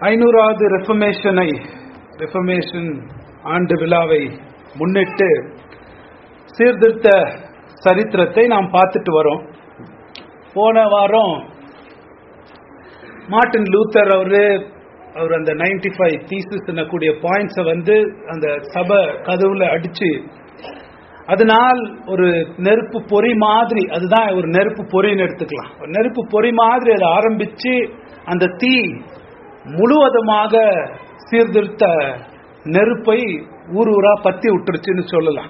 ஐநூறாவது ரெஃபர்மேஷனை reformation ஆண்டு விழாவை முன்னிட்டு சீர்திருத்த சரித்திரத்தை நாம் பார்த்துட்டு வரோம் போன வாரம் மார்ட்டின் லூத்தர் அவரு அவர் அந்த நைன்டி ஃபைவ் தீசஸ் கூடிய பாயிண்ட்ஸை வந்து அந்த சபை கதவுல அடிச்சு அதனால் ஒரு நெருப்பு பொறி மாதிரி அதுதான் ஒரு நெருப்பு பொறின்னு எடுத்துக்கலாம் ஒரு நெருப்பு பொறி மாதிரி அதை ஆரம்பிச்சு அந்த தீ முழுவதுமாக சீர்திருத்த நெருப்பை ஊர் ஊரா பத்தி விட்டுருச்சுன்னு சொல்லலாம்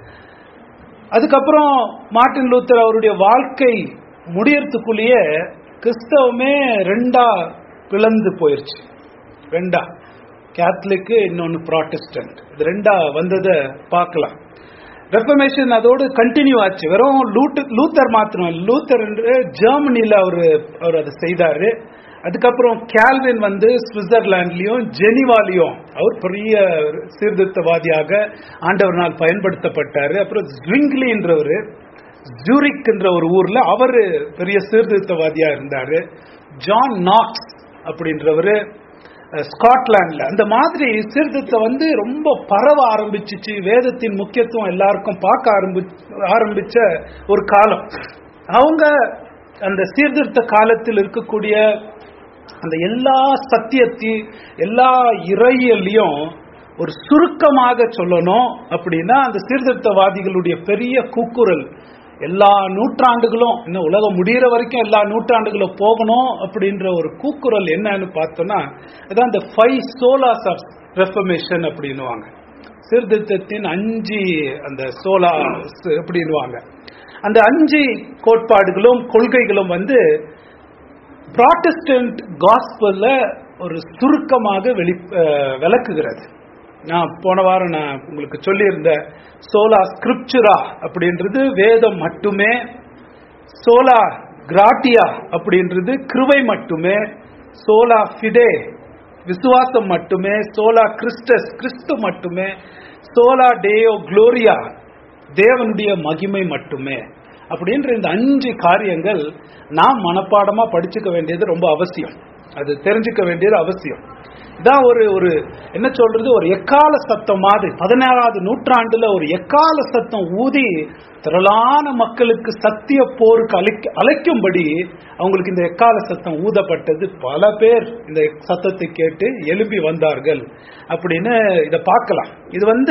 அதுக்கப்புறம் மார்ட்டின் லூத்தர் அவருடைய வாழ்க்கை முடியறதுக்குள்ளேயே கிறிஸ்தவமே ரெண்டா பிளந்து போயிருச்சு ரெண்டா கேத்தலிக்கு இன்னொன்னு ப்ராட்டஸ்டன்ட் இது ரெண்டா வந்ததை பார்க்கலாம் ரெஃபர்மேஷன் அதோடு கண்டினியூ ஆச்சு வெறும் லூத்தர் மாத்திரம் லூத்தர் ஜெர்மனியில் அவர் அவர் அதை செய்தாரு அதுக்கப்புறம் கேல்வின் வந்து சுவிட்சர்லாண்ட்லயும் ஜெனிவாலையும் அவர் பெரிய சீர்திருத்தவாதியாக ஆண்டவர்னால் பயன்படுத்தப்பட்டாரு அப்புறம் ஜிங்லின்றவர் ஜூரிக்ன்ற ஒரு ஊர்ல அவரு பெரிய சீர்திருத்தவாதியா இருந்தாரு ஜான் நாக்ஸ் அப்படின்றவரு ஸ்காட்லாண்ட்ல அந்த மாதிரி சீர்திருத்தம் வந்து ரொம்ப பரவ ஆரம்பிச்சிச்சு வேதத்தின் முக்கியத்துவம் எல்லாருக்கும் பார்க்க ஆரம்பி ஆரம்பிச்ச ஒரு காலம் அவங்க அந்த சீர்திருத்த காலத்தில் இருக்கக்கூடிய அந்த எல்லா சத்தியத்தையும் எல்லா இறையிலையும் ஒரு சுருக்கமாக சொல்லணும் அப்படின்னா அந்த சீர்திருத்தவாதிகளுடைய பெரிய கூக்குரல் எல்லா நூற்றாண்டுகளும் இன்னும் உலகம் முடிகிற வரைக்கும் எல்லா நூற்றாண்டுகளும் போகணும் அப்படின்ற ஒரு கூக்குரல் என்னன்னு பார்த்தோம்னா அதான் இந்த ஃபைவ் சோலாஸ் ஆஃப் ரெஃபர்மேஷன் அப்படின்னுவாங்க சீர்திருத்தத்தின் அஞ்சு அந்த சோலா அப்படின்னுவாங்க அந்த அஞ்சு கோட்பாடுகளும் கொள்கைகளும் வந்து ப்ராட்டஸ்டன்ட் காஸ்பல்ல ஒரு சுருக்கமாக வெளி விளக்குகிறது நான் போன வாரம் நான் உங்களுக்கு சொல்லியிருந்த சோலா ஸ்கிரிப்சுரா அப்படின்றது வேதம் மட்டுமே சோலா கிராட்டியா அப்படின்றது கிருவை மட்டுமே சோலா ஃபிடே விசுவாசம் மட்டுமே சோலா கிறிஸ்டஸ் கிறிஸ்து மட்டுமே சோலா டேயோ குளோரியா தேவனுடைய மகிமை மட்டுமே அப்படின்ற இந்த அஞ்சு காரியங்கள் நாம் மனப்பாடமா படிச்சுக்க வேண்டியது ரொம்ப அவசியம் அது தெரிஞ்சுக்க வேண்டியது அவசியம் இதான் ஒரு ஒரு என்ன சொல்றது ஒரு எக்கால சத்தம் மாதிரி பதினேழாவது நூற்றாண்டுல ஒரு எக்கால சத்தம் ஊதி திரளான மக்களுக்கு சத்திய போருக்கு அழைக்க அழைக்கும்படி அவங்களுக்கு இந்த எக்கால சத்தம் ஊதப்பட்டது பல பேர் இந்த சத்தத்தை கேட்டு எழுப்பி வந்தார்கள் அப்படின்னு இதை பார்க்கலாம் இது வந்து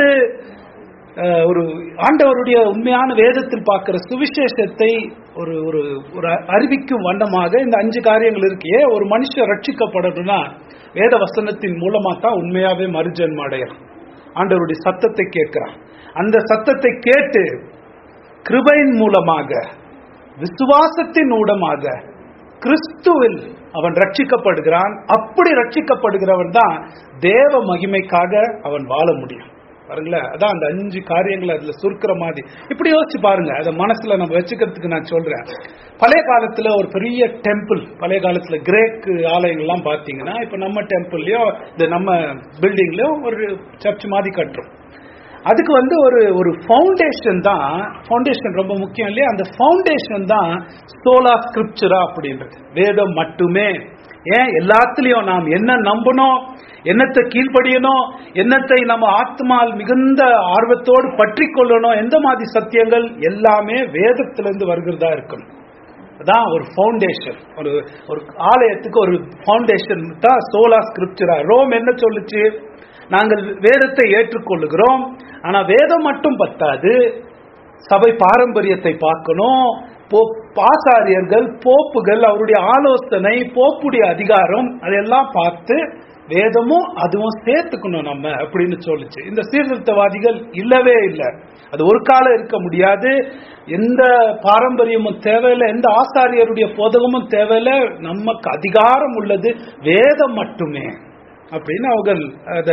ஒரு ஆண்டவருடைய உண்மையான வேதத்தில் பார்க்கிற சுவிசேஷத்தை ஒரு ஒரு ஒரு அறிவிக்கும் வண்ணமாக இந்த அஞ்சு காரியங்கள் இருக்கு ஏன் ஒரு மனுஷன் ரட்சிக்கப்படணும்னா வேத வசனத்தின் மூலமா தான் உண்மையாவே மறுஜன்ம அடையலாம் ஆண்டவருடைய சத்தத்தை கேட்கிறான் அந்த சத்தத்தை கேட்டு கிருபையின் மூலமாக விசுவாசத்தின் ஊடமாக கிறிஸ்துவில் அவன் ரட்சிக்கப்படுகிறான் அப்படி ரட்சிக்கப்படுகிறவன் தான் தேவ மகிமைக்காக அவன் வாழ முடியும் பாருங்களேன் அதான் அந்த அஞ்சு காரியங்களை அதுல சுருக்கிற மாதிரி இப்படி யோசிச்சு பாருங்க அதை மனசுல நம்ம வச்சுக்கிறதுக்கு நான் சொல்றேன் பழைய காலத்துல ஒரு பெரிய டெம்பிள் பழைய காலத்துல கிரேக் ஆலயங்கள்லாம் பாத்தீங்கன்னா இப்ப நம்ம டெம்பிள்லயோ இந்த நம்ம பில்டிங்லயோ ஒரு சர்ச் மாதிரி கட்டுறோம் அதுக்கு வந்து ஒரு ஒரு ஃபவுண்டேஷன் தான் ஃபவுண்டேஷன் ரொம்ப முக்கியம் இல்லையா அந்த ஃபவுண்டேஷன் தான் சோலா ஸ்கிரிப்சரா அப்படின்றது வேதம் மட்டுமே ஏன் எல்லாத்துலயும் நாம் என்ன நம்பணும் என்னத்தை கீழ்ப்படியணும் என்னத்தை நம்ம ஆத்மால் மிகுந்த ஆர்வத்தோடு பற்றி கொள்ளணும் எந்த மாதிரி சத்தியங்கள் எல்லாமே வேதத்திலிருந்து வருகிறதா இருக்கணும் அதான் ஒரு ஃபவுண்டேஷன் ஒரு ஒரு ஆலயத்துக்கு ஒரு ஃபவுண்டேஷன் தான் சோலா ஸ்கிரிப்சரா ரோம் என்ன சொல்லுச்சு நாங்கள் வேதத்தை ஏற்றுக்கொள்ளுகிறோம் ஆனா வேதம் மட்டும் பத்தாது சபை பாரம்பரியத்தை பார்க்கணும் பாசாரியர்கள் போப்புகள் அவருடைய ஆலோசனை போப்புடைய அதிகாரம் அதெல்லாம் பார்த்து வேதமும் அதுவும் சேர்த்துக்கணும் நம்ம அப்படின்னு சொல்லுச்சு இந்த சீர்திருத்தவாதிகள் இல்லவே இல்லை அது ஒரு காலம் இருக்க முடியாது எந்த பாரம்பரியமும் தேவையில்லை எந்த ஆசாரியருடைய போதகமும் தேவையில்லை நமக்கு அதிகாரம் உள்ளது வேதம் மட்டுமே அப்படின்னு அவர்கள் அத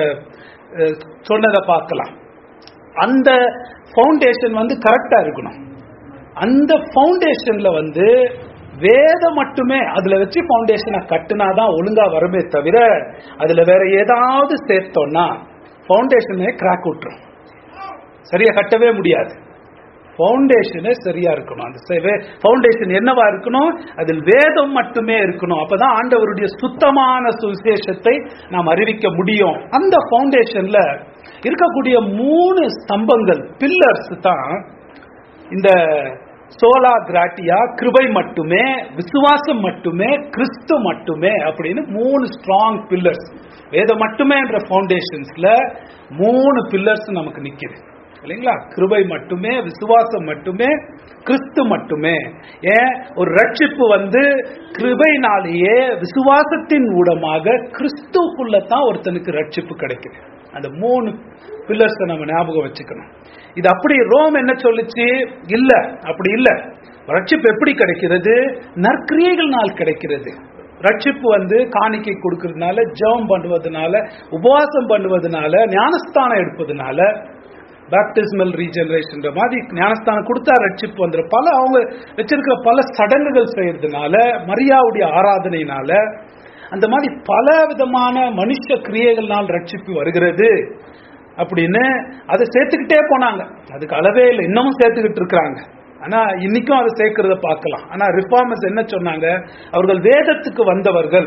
சொன்னதை பார்க்கலாம் அந்த ஃபவுண்டேஷன் வந்து கரெக்டா இருக்கணும் அந்த ஃபவுண்டேஷன்ல வந்து வேதம் மட்டுமே அதுல வச்சு ஃபவுண்டேஷனை கட்டுனாதான் ஒழுங்கா வருமே தவிர அதுல வேற ஏதாவது சேர்த்தோம்னா ஃபவுண்டேஷனே கிராக் விட்டுரும் சரியா கட்டவே முடியாது ஃபவுண்டேஷனே சரியா இருக்கணும் அந்த ஃபவுண்டேஷன் என்னவா இருக்கணும் அதில் வேதம் மட்டுமே இருக்கணும் அப்பதான் ஆண்டவருடைய சுத்தமான சுவிசேஷத்தை நாம் அறிவிக்க முடியும் அந்த ஃபவுண்டேஷன்ல இருக்கக்கூடிய மூணு ஸ்தம்பங்கள் பில்லர்ஸ் தான் இந்த சோலா கிராட்டியா கிருபை மட்டுமே விசுவாசம் மட்டுமே கிறிஸ்து மட்டுமே அப்படின்னு மூணு ஸ்ட்ராங் பில்லர்ஸ் வேதம் மட்டுமே என்ற ஃபவுண்டேஷன்ஸ்ல மூணு பில்லர்ஸ் நமக்கு நிக்குது இல்லைங்களா கிருபை மட்டுமே விசுவாசம் மட்டுமே கிறிஸ்து மட்டுமே ஏன் ஒரு ரட்சிப்பு வந்து கிருபைனாலேயே விசுவாசத்தின் ஊடமாக கிறிஸ்துக்குள்ள தான் ஒருத்தனுக்கு ரட்சிப்பு கிடைக்குது அந்த மூணு பில்லர்ஸ் நம்ம ஞாபகம் வச்சுக்கணும் இது அப்படி ரோம் என்ன சொல்லுச்சு இல்ல அப்படி இல்ல ரட்சிப்பு எப்படி கிடைக்கிறது நற்கிரியைகள்னால் கிடைக்கிறது ரட்சிப்பு வந்து காணிக்கை கொடுக்கறதுனால ஜெபம் பண்ணுவதனால உபவாசம் பண்ணுவதனால ஞானஸ்தானம் எடுப்பதனால பேப்டிஸ்மல் ரீஜெனரேஷன் மாதிரி ஞானஸ்தானம் கொடுத்தா ரட்சிப்பு வந்துடும் பல அவங்க வச்சிருக்கிற பல சடங்குகள் செய்யறதுனால மரியாவுடைய ஆராதனையினால அந்த மாதிரி பல விதமான மனுஷ கிரியைகள்னால் ரட்சிப்பு வருகிறது அப்படின்னு அதை சேர்த்துக்கிட்டே போனாங்க அதுக்கு அளவே இல்லை இன்னமும் சேர்த்துக்கிட்டு இருக்கிறாங்க ஆனா இன்னைக்கும் அதை சேர்க்கிறத பார்க்கலாம் ஆனா ரிஃபார்மர்ஸ் என்ன சொன்னாங்க அவர்கள் வேதத்துக்கு வந்தவர்கள்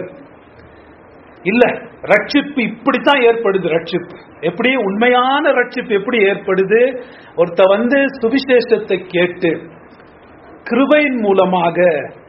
இல்ல ரட்சிப்பு இப்படித்தான் ஏற்படுது ரட்சிப்பு எப்படி உண்மையான ரட்சிப்பு எப்படி ஏற்படுது ஒருத்த வந்து சுவிசேஷத்தை கேட்டு கிருபையின் மூலமாக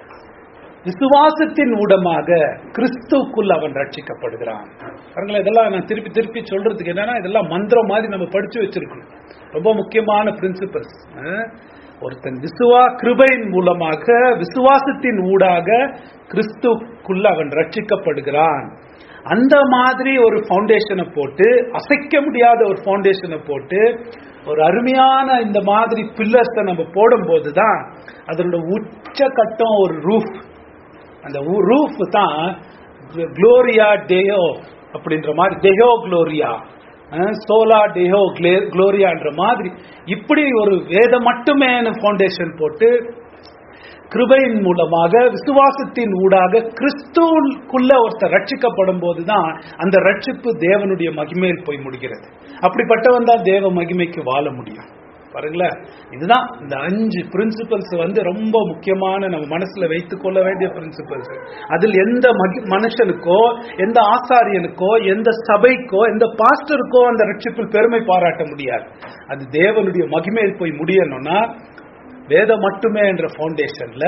விசுவாசத்தின் ஊடமாக கிறிஸ்துக்குள் அவன் ரட்சிக்கப்படுகிறான் பாருங்களேன் இதெல்லாம் நான் திருப்பி திருப்பி சொல்றதுக்கு என்னன்னா இதெல்லாம் மந்திரம் மாதிரி நம்ம படிச்சு வச்சிருக்கணும் ரொம்ப முக்கியமான பிரின்சிபல்ஸ் ஒருத்தன் விசுவா கிருபையின் மூலமாக விசுவாசத்தின் ஊடாக கிறிஸ்துக்குள்ள அவன் ரட்சிக்கப்படுகிறான் அந்த மாதிரி ஒரு ஃபவுண்டேஷனை போட்டு அசைக்க முடியாத ஒரு ஃபவுண்டேஷனை போட்டு ஒரு அருமையான இந்த மாதிரி பில்லர்ஸை நம்ம போடும்போது தான் அதனோட உச்சக்கட்டம் ஒரு ரூஃப் அந்த ரூஃப் தான் குளோரியா டேயோ அப்படின்ற மாதிரி டெஹோ குளோரியா சோலா டெஹோ குளோரியான்ற மாதிரி இப்படி ஒரு வேதம் மட்டுமே ஃபவுண்டேஷன் போட்டு கிருபையின் மூலமாக விசுவாசத்தின் ஊடாக கிறிஸ்துவுக்குள்ள ஒருத்தர் ரட்சிக்கப்படும் போதுதான் அந்த ரட்சிப்பு தேவனுடைய மகிமையில் போய் முடிகிறது அப்படிப்பட்டவன் தான் தேவ மகிமைக்கு வாழ முடியும் பாருங்களேன் இதுதான் இந்த அஞ்சு பிரின்சிபல்ஸ் வந்து ரொம்ப முக்கியமான நம்ம மனசுல வைத்துக் கொள்ள வேண்டிய பிரின்சிபல்ஸ் அதில் எந்த மனுஷனுக்கோ எந்த ஆசாரியனுக்கோ எந்த சபைக்கோ எந்த பாஸ்டருக்கோ அந்த ரட்சிப்பில் பெருமை பாராட்ட முடியாது அது தேவனுடைய மகிமையில் போய் முடியணும்னா வேதம் மட்டுமே என்ற ஃபவுண்டேஷன்ல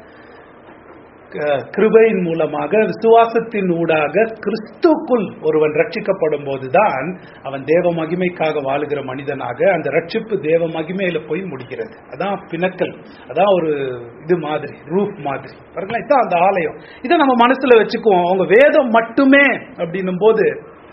கிருபையின் மூலமாக விசுவாசத்தின் ஊடாக கிறிஸ்துக்குள் ஒருவன் ரட்சிக்கப்படும் போதுதான் அவன் தேவ மகிமைக்காக வாழுகிற மனிதனாக அந்த ரட்சிப்பு தேவ மகிமையில போய் முடிகிறது அதான் பிணக்கல் அதான் ஒரு இது மாதிரி ரூப் மாதிரி பாருங்களா இதான் அந்த ஆலயம் இதை நம்ம மனசுல வச்சுக்குவோம் அவங்க வேதம் மட்டுமே அப்படின்னும் போது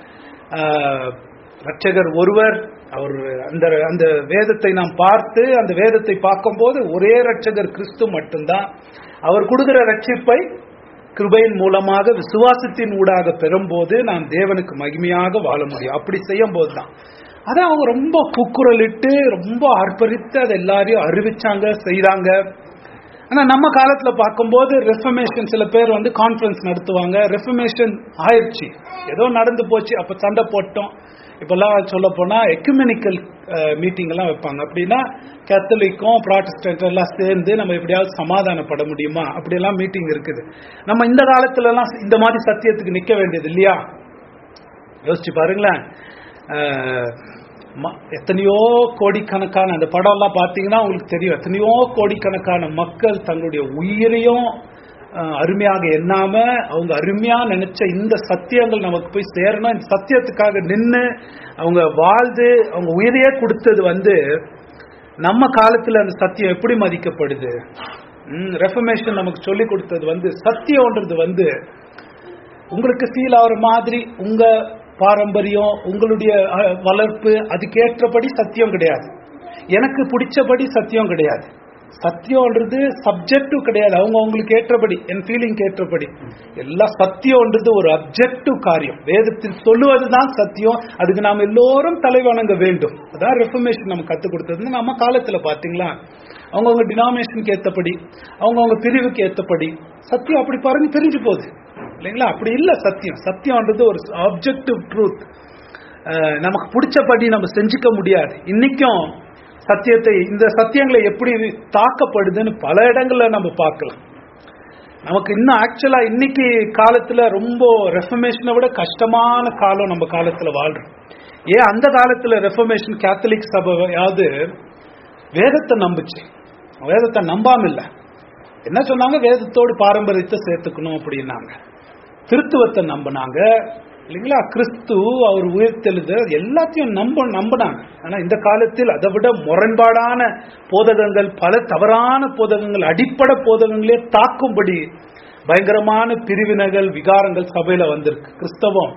ரட்சகர் ஒருவர் அவர் அந்த அந்த வேதத்தை நாம் பார்த்து அந்த வேதத்தை பார்க்கும்போது ஒரே ரட்சகர் கிறிஸ்து மட்டும்தான் அவர் கொடுக்கிற ரட்சிப்பை கிருபையின் மூலமாக விசுவாசத்தின் ஊடாக பெறும்போது நாம் தேவனுக்கு மகிமையாக வாழ முடியும் அப்படி செய்யும் போதுதான் அதான் அவங்க ரொம்ப கூக்குரலிட்டு ரொம்ப ஆர்ப்பரித்து அதை எல்லாரையும் அறிவிச்சாங்க செய்தாங்க ஆனா நம்ம காலத்துல பார்க்கும்போது ரெஃபர்மேஷன் சில பேர் வந்து கான்ஃபரன்ஸ் நடத்துவாங்க ரெஃபர்மேஷன் ஆயிடுச்சு ஏதோ நடந்து போச்சு அப்ப சண்டை போட்டோம் இப்பெல்லாம் சொல்ல போனா எக்குமெனிக்கல் மீட்டிங் எல்லாம் வைப்பாங்க அப்படின்னா கேத்தலிக்கும் ப்ராட்டஸ்டன்ட் எல்லாம் சேர்ந்து நம்ம எப்படியாவது சமாதானப்பட முடியுமா அப்படியெல்லாம் மீட்டிங் இருக்குது நம்ம இந்த காலத்துல எல்லாம் இந்த மாதிரி சத்தியத்துக்கு நிக்க வேண்டியது இல்லையா யோசிச்சு பாருங்களேன் எத்தனையோ கோடிக்கணக்கான அந்த படம் எல்லாம் பார்த்தீங்கன்னா உங்களுக்கு தெரியும் எத்தனையோ கோடிக்கணக்கான மக்கள் தங்களுடைய உயிரையும் அருமையாக எண்ணாம அவங்க அருமையா நினைச்ச இந்த சத்தியங்கள் நமக்கு போய் சேரணும் இந்த சத்தியத்துக்காக நின்று அவங்க வாழ்ந்து அவங்க உயிரையே கொடுத்தது வந்து நம்ம காலத்துல அந்த சத்தியம் எப்படி மதிக்கப்படுது ரெஃபர்மேஷன் நமக்கு சொல்லி கொடுத்தது வந்து சத்தியம்ன்றது வந்து உங்களுக்கு ஃபீல் ஆகிற மாதிரி உங்க பாரம்பரியம் உங்களுடைய வளர்ப்பு அதுக்கேற்றபடி சத்தியம் கிடையாது எனக்கு பிடிச்சபடி சத்தியம் கிடையாது சத்தியம்ன்றது சப்ஜெக்டிவ் கிடையாது அவங்க அவங்களுக்கு ஏற்றபடி என் ஃபீலிங் ஏற்றபடி எல்லாம் சத்தியம்ன்றது ஒரு அப்ஜெக்டிவ் காரியம் வேதத்தில் சொல்லுவதுதான் சத்தியம் அதுக்கு நாம் எல்லோரும் தலை வணங்க வேண்டும் அதான் ரெஃபர்மேஷன் நம்ம கத்துக் கொடுத்தது நம்ம காலத்துல பாத்தீங்களா அவங்கவுங்க டினாமினேஷனுக்கு ஏத்தபடி அவங்கவுங்க பிரிவுக்கு ஏத்தபடி சத்தியம் அப்படி பாருங்க தெரிஞ்சு போகுது இல்லைங்களா அப்படி இல்ல சத்தியம் சத்தியம்ன்றது ஒரு ஆப்ஜெக்டிவ் ட்ரூத் நமக்கு பிடிச்சபடி நம்ம செஞ்சுக்க முடியாது இன்னைக்கும் சத்தியத்தை இந்த சத்தியங்களை எப்படி தாக்கப்படுதுன்னு பல இடங்கள்ல நம்ம பார்க்கலாம் நமக்கு இன்னும் ஆக்சுவலா இன்னைக்கு காலத்துல ரொம்ப ரெஃபர்மேஷனை விட கஷ்டமான காலம் நம்ம காலத்துல வாழ்றோம் ஏன் அந்த காலத்துல ரெஃபர்மேஷன் கேத்தலிக் சபையாவது வேதத்தை நம்புச்சு வேதத்தை நம்பாம இல்ல என்ன சொன்னாங்க வேதத்தோடு பாரம்பரியத்தை சேர்த்துக்கணும் அப்படின்னாங்க திருத்துவத்தை நம்பினாங்க இல்லைங்களா கிறிஸ்து அவர் உயிர்த்தெழுத எல்லாத்தையும் நம்ப நம்பினாங்க ஆனா இந்த காலத்தில் அதை விட முரண்பாடான போதகங்கள் பல தவறான போதகங்கள் அடிப்படை போதகங்களே தாக்கும்படி பயங்கரமான பிரிவினைகள் விகாரங்கள் சபையில வந்திருக்கு கிறிஸ்தவம்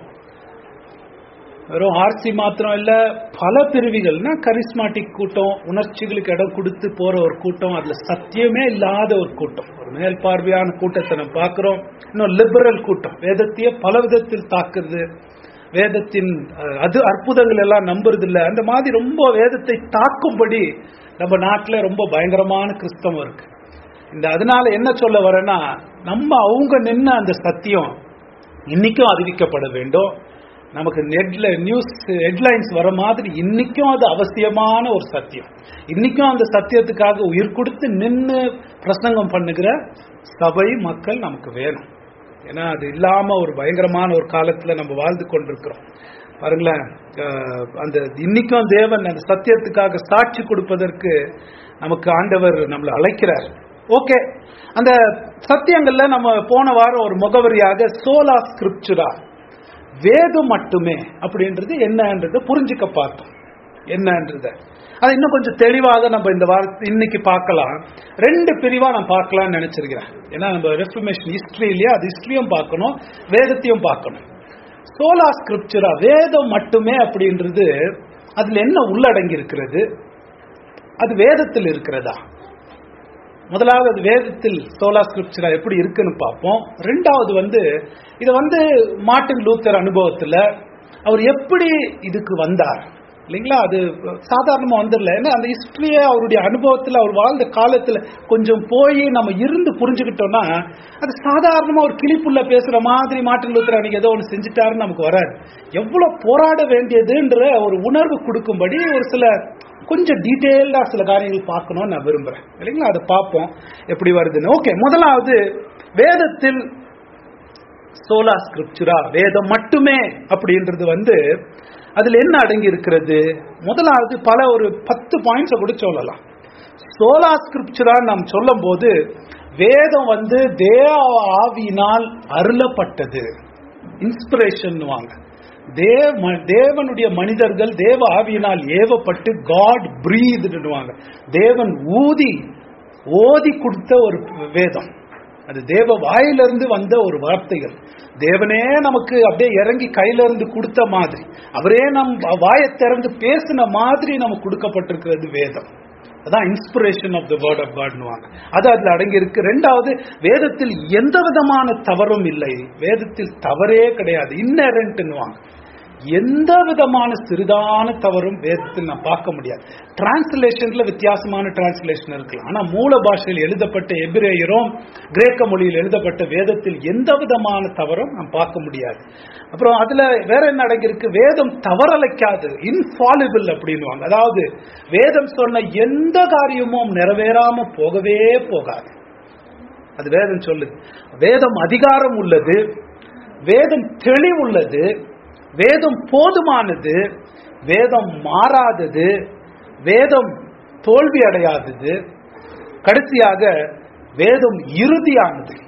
வெறும் ஆர்சி மாத்திரம் இல்ல பல பிரிவுகள்னா கரிஸ்மாட்டிக் கூட்டம் உணர்ச்சிகளுக்கு இடம் கொடுத்து போற ஒரு கூட்டம் அதுல சத்தியமே இல்லாத ஒரு கூட்டம் ஒரு மேல் பார்வையான கூட்டத்தை நம்ம பார்க்கிறோம் இன்னும் லிபரல் கூட்டம் வேதத்தையே பல விதத்தில் தாக்குறது வேதத்தின் அஹ், அது அற்புதங்கள் எல்லாம் நம்புறது இல்ல அந்த மாதிரி ரொம்ப வேதத்தை தாக்கும்படி நம்ம நாட்டுல ரொம்ப பயங்கரமான கிறிஸ்தவம் இருக்கு இந்த அதனால என்ன சொல்ல வரேன்னா நம்ம அவங்க நின்ன அந்த சத்தியம் இன்னைக்கும் அறிவிக்கப்பட வேண்டும் நமக்கு நெட்ல நியூஸ் ஹெட்லைன்ஸ் வர மாதிரி இன்னைக்கும் அது அவசியமான ஒரு சத்தியம் இன்னைக்கும் அந்த சத்தியத்துக்காக உயிர் கொடுத்து நின்று பிரசங்கம் பண்ணுகிற சபை மக்கள் நமக்கு வேணும் ஏன்னா அது இல்லாம ஒரு பயங்கரமான ஒரு காலத்துல நம்ம வாழ்ந்து கொண்டிருக்கிறோம் பாருங்களேன் அஹ், அந்த இன்னைக்கும் தேவன் அந்த சத்தியத்துக்காக சாட்சி கொடுப்பதற்கு நமக்கு ஆண்டவர் நம்மளை அழைக்கிறார் ஓகே அந்த சத்தியங்கள்ல நம்ம போன வாரம் ஒரு முகவரியாக சோலா ஸ்கிரிப்சுரா வேதம் மட்டுமே அப்படின்றது என்னன்றது புரிஞ்சுக்க பார்த்தோம் என்னன்றத அது இன்னும் கொஞ்சம் தெளிவாக நம்ம இந்த வாரத்தை இன்னைக்கு பார்க்கலாம் ரெண்டு பிரிவா நான் பார்க்கலாம்னு நினைச்சிருக்கிறேன் ஏன்னா நம்ம ரெஃபர்மேஷன் ஹிஸ்டரியிலேயே அது ஹிஸ்டரியும் பார்க்கணும் வேதத்தையும் பார்க்கணும் சோலா ஸ்கிரிப்சுரா வேதம் மட்டுமே அப்படின்றது அதுல என்ன உள்ளடங்கி இருக்கிறது அது வேதத்தில் இருக்கிறதா முதலாவது அது வேதத்தில் சோலா ஸ்கிரிப்சரா எப்படி இருக்குன்னு பார்ப்போம் ரெண்டாவது வந்து இதை வந்து மார்ட்டின் லூத்தர் அனுபவத்துல அவர் எப்படி இதுக்கு வந்தார் இல்லைங்களா அது சாதாரணமா வந்துடல ஏன்னா அந்த ஹிஸ்டரியே அவருடைய அனுபவத்துல அவர் வாழ்ந்த காலத்துல கொஞ்சம் போய் நம்ம இருந்து புரிஞ்சுக்கிட்டோம்னா அது சாதாரணமா ஒரு கிளிப்புள்ள பேசுற மாதிரி மார்ட்டின் லூத்தர் அன்னைக்கு ஏதோ ஒன்று செஞ்சுட்டாருன்னு நமக்கு வராது எவ்வளவு போராட வேண்டியதுன்ற ஒரு உணர்வு கொடுக்கும்படி ஒரு சில கொஞ்சம் டீட்டெயில்டா சில காரியங்கள் பார்க்கணும்னு நான் விரும்புறேன் இல்லைங்களா அதை பார்ப்போம் எப்படி வருதுன்னு ஓகே முதலாவது வேதத்தில் சோலா ஸ்கிரிப்சுரா வேதம் மட்டுமே அப்படின்றது வந்து அதுல என்ன அடங்கி இருக்கிறது முதலாவது பல ஒரு பத்து பாயிண்ட்ஸை கூட சொல்லலாம் சோலா ஸ்கிரிப்சுரா நாம் சொல்லும் போது வேதம் வந்து தேவ ஆவியினால் அருளப்பட்டது இன்ஸ்பிரேஷன் வாங்க தேவ தேவனுடைய மனிதர்கள் தேவ ஆவியினால் ஏவப்பட்டு காட் பிரீதுவாங்க தேவன் ஊதி ஓதி கொடுத்த ஒரு வேதம் அது தேவ வாயிலிருந்து வந்த ஒரு வார்த்தைகள் தேவனே நமக்கு அப்படியே இறங்கி கையில இருந்து கொடுத்த மாதிரி அவரே நம் வாயை திறந்து பேசின மாதிரி நமக்கு கொடுக்கப்பட்டிருக்கிறது வேதம் அதான் inspiration of the word of காட்னுவாங்க அது அதுல அடங்கி இருக்கு ரெண்டாவது வேதத்தில் எந்த விதமான தவறும் இல்லை வேதத்தில் தவறே கிடையாது இன்னரண்ட்னுவாங்க எந்த விதமான சிறிதான தவறும் வேதத்தில் நான் பார்க்க முடியாது டிரான்ஸ்லேஷன்ல வித்தியாசமான டிரான்ஸ்லேஷன் இருக்கலாம் ஆனா மூல பாஷையில் எழுதப்பட்ட எபிரேயரும் கிரேக்க மொழியில் எழுதப்பட்ட வேதத்தில் எந்த விதமான தவறும் நாம் பார்க்க முடியாது அப்புறம் அதுல வேற என்ன அடங்கியிருக்கு வேதம் தவறலைக்காது இன்ஃபாலிபிள் அப்படின்னுவாங்க அதாவது வேதம் சொன்ன எந்த காரியமும் நிறைவேறாம போகவே போகாது அது வேதம் சொல்லுது வேதம் அதிகாரம் உள்ளது வேதம் தெளிவுள்ளது வேதம் போதுமானது வேதம் மாறாதது வேதம் தோல்வி அடையாதது கடைசியாக வேதம் இறுதியானது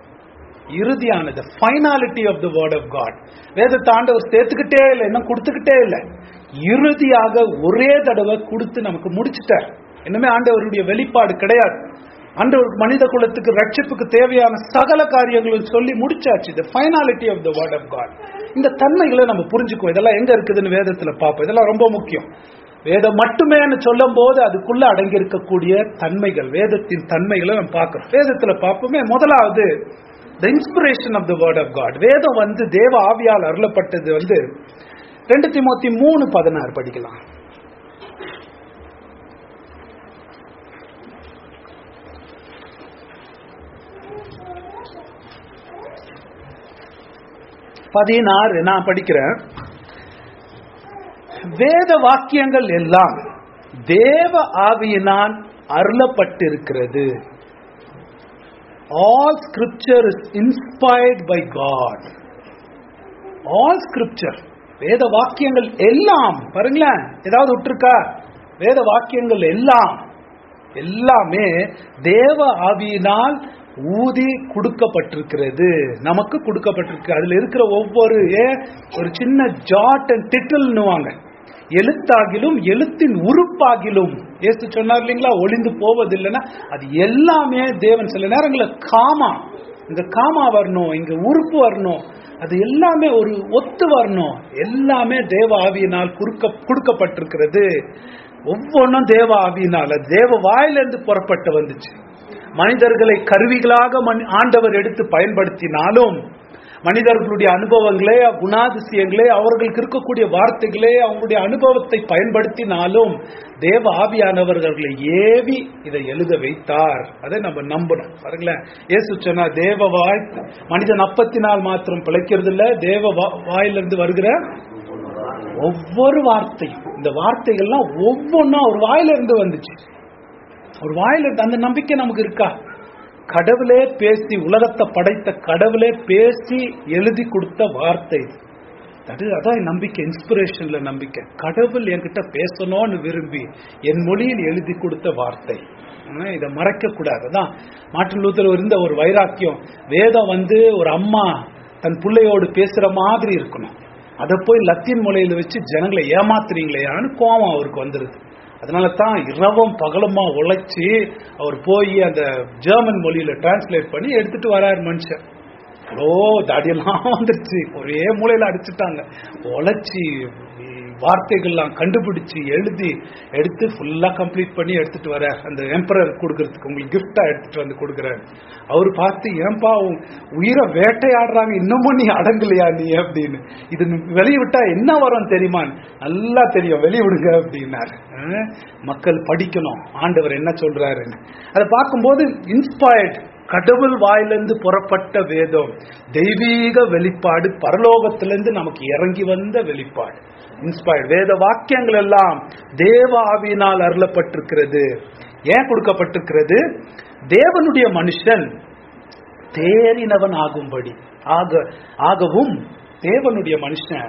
இறுதியானது finality of the word of God வேதத்தை ஆண்டவர் சேர்த்துக்கிட்டே இல்லை இன்னும் கொடுத்துக்கிட்டே இல்லை இறுதியாக ஒரே தடவை கொடுத்து நமக்கு முடிச்சிட்டார் இன்னுமே ஆண்டவருடைய வெளிப்பாடு கிடையாது ஆண்டவர் மனித குலத்துக்கு ரட்சிப்புக்கு தேவையான சகல காரியங்களும் சொல்லி முடிச்சாச்சு the finality of the word of God இந்த தன்மைகளை நம்ம புரிஞ்சுக்குவோம் இதெல்லாம் எங்க இருக்குதுன்னு வேதத்துல பார்ப்போம் இதெல்லாம் ரொம்ப முக்கியம் வேதம் மட்டுமேன்னு சொல்லும் போது அதுக்குள்ள அடங்கி இருக்கக்கூடிய தன்மைகள் வேதத்தின் தன்மைகளை நம்ம பார்க்கிறோம் வேதத்துல பார்ப்போமே முதலாவது the inspiration of the word of God வேதம் வந்து தேவ ஆவியால் அருளப்பட்டது வந்து ரெண்டு திமுத்தி மூணு பதினாறு படிக்கலாம் பதினாறு நான் படிக்கிறேன் வேத வாக்கியங்கள் எல்லாம் தேவ ஆவியினால் அருளப்பட்டிருக்கிறது all scripture is inspired by God all scripture வேத வாக்கியங்கள் எல்லாம் பாருங்களேன் ஏதாவது விட்டுருக்கா வேத வாக்கியங்கள் எல்லாம் எல்லாமே தேவ ஆவியினால் ஊதி கொடுக்கப்பட்டிருக்கிறது நமக்கு கொடுக்கப்பட்டிருக்கு அதுல இருக்கிற ஒவ்வொரு ஏன் ஒரு சின்ன ஜாட் அண்ட் திட்டில்னுவாங்க எழுத்தாகிலும் எழுத்தின் உறுப்பாகிலும் ஏசு சொன்னார் இல்லைங்களா ஒளிந்து போவதில்லைன்னா அது எல்லாமே தேவன் சில நேரங்களில் காமா இங்க காமா வரணும் இங்க உறுப்பு வரணும் அது எல்லாமே ஒரு ஒத்து வரணும் எல்லாமே தேவ ஆவியினால் குறுக்க கொடுக்கப்பட்டிருக்கிறது ஒவ்வொன்றும் தேவ ஆவியினால தேவ வாயிலிருந்து புறப்பட்டு வந்துச்சு மனிதர்களை கருவிகளாக மனி- ஆண்டவர் எடுத்து பயன்படுத்தினாலும் மனிதர்களுடைய அனுபவங்களே குணாதிசயங்களே அவர்களுக்கு இருக்கக்கூடிய வார்த்தைகளே அவங்களுடைய அனுபவத்தை பயன்படுத்தினாலும் தேவ ஆவியானவர்களை ஏவி இதை எழுத வைத்தார் அதை நம்ம நம்பணும் பாருங்களேன் இயேசு சொன்னா தேவ வாய் மனிதன் அப்பத்தினால் மாத்திரம் பிழைக்கிறது இல்ல தேவ வா- வாயிலிருந்து வருகிற ஒவ்வொரு வார்த்தையும் இந்த வார்த்தைகள்லாம் ஒவ்வொன்றும் ஒரு வாயிலிருந்து வந்துச்சு ஒரு வாயிலிருந்து அந்த நம்பிக்கை நமக்கு இருக்கா கடவுளே பேசி உலகத்தை படைத்த கடவுளே பேசி எழுதி கொடுத்த வார்த்தை இது. அது அதான் என் நம்பிக்கை இன்ஸ்பிரேஷன்ல நம்பிக்கை கடவுள் என்கிட்ட பேசணும்னு விரும்பி என் மொழியில் எழுதி கொடுத்த வார்த்தை ஆனா, இதை மறைக்க கூடாது அதான் மார்ட்டின் லூத்தர் இருந்த ஒரு வைராக்கியம் வேதம் வந்து ஒரு அம்மா தன் பிள்ளையோடு பேசுற மாதிரி இருக்கணும் அதை போய் லத்தீன் மொழியில வச்சு ஜனங்களை ஏமாத்துறீங்களேயான்னு கோவம் அவருக்கு வந்துருது அதனால தான் இரவும் பகலுமா உழைச்சி அவர் போய் அந்த ஜெர்மன் மொழியில டிரான்ஸ்லேட் பண்ணி எடுத்துட்டு வராரு மனுஷன் ஓ தாடியெல்லாம் வந்துருச்சு ஒரே மூலையில அடிச்சுட்டாங்க உழைச்சி வார்த்தைகள்லாம் கண்டுபிடிச்சு எழுதி எடுத்து ஃபுல்லா கம்ப்ளீட் பண்ணி எடுத்துட்டு வர அந்த எம்பரர் கொடுக்கறதுக்கு உங்களுக்கு கிஃப்டா எடுத்துட்டு வந்து கொடுக்குறாரு அவர் பார்த்து ஏன்பா உன் உயிரை வேட்டையாடுறாங்க இன்னமும் நீ அடங்கலையா நீ அப்படின்னு இது வெளியே விட்டா என்ன வரும் தெரியுமா நல்லா தெரியும் வெளியே விடுங்க அப்படின்னாரு அஹ், மக்கள் படிக்கணும் ஆண்டவர் என்ன சொல்றாருன்னு அதை பார்க்கும்போது இன்ஸ்பயர்ட் கடவுள் வாயிலிருந்து புறப்பட்ட வேதம் தெய்வீக வெளிப்பாடு பரலோகத்திலிருந்து நமக்கு இறங்கி வந்த வெளிப்பாடு இன்ஸ்பயர்ட் வேத வாக்கியங்கள் எல்லாம் தேவ ஆவியினால் அருளப்பட்டிருக்கிறது ஏன் கொடுக்கப்பட்டிருக்கிறது தேவனுடைய மனுஷன் தேறினவன் ஆகும்படி ஆக ஆகவும் தேவனுடைய மனுஷன்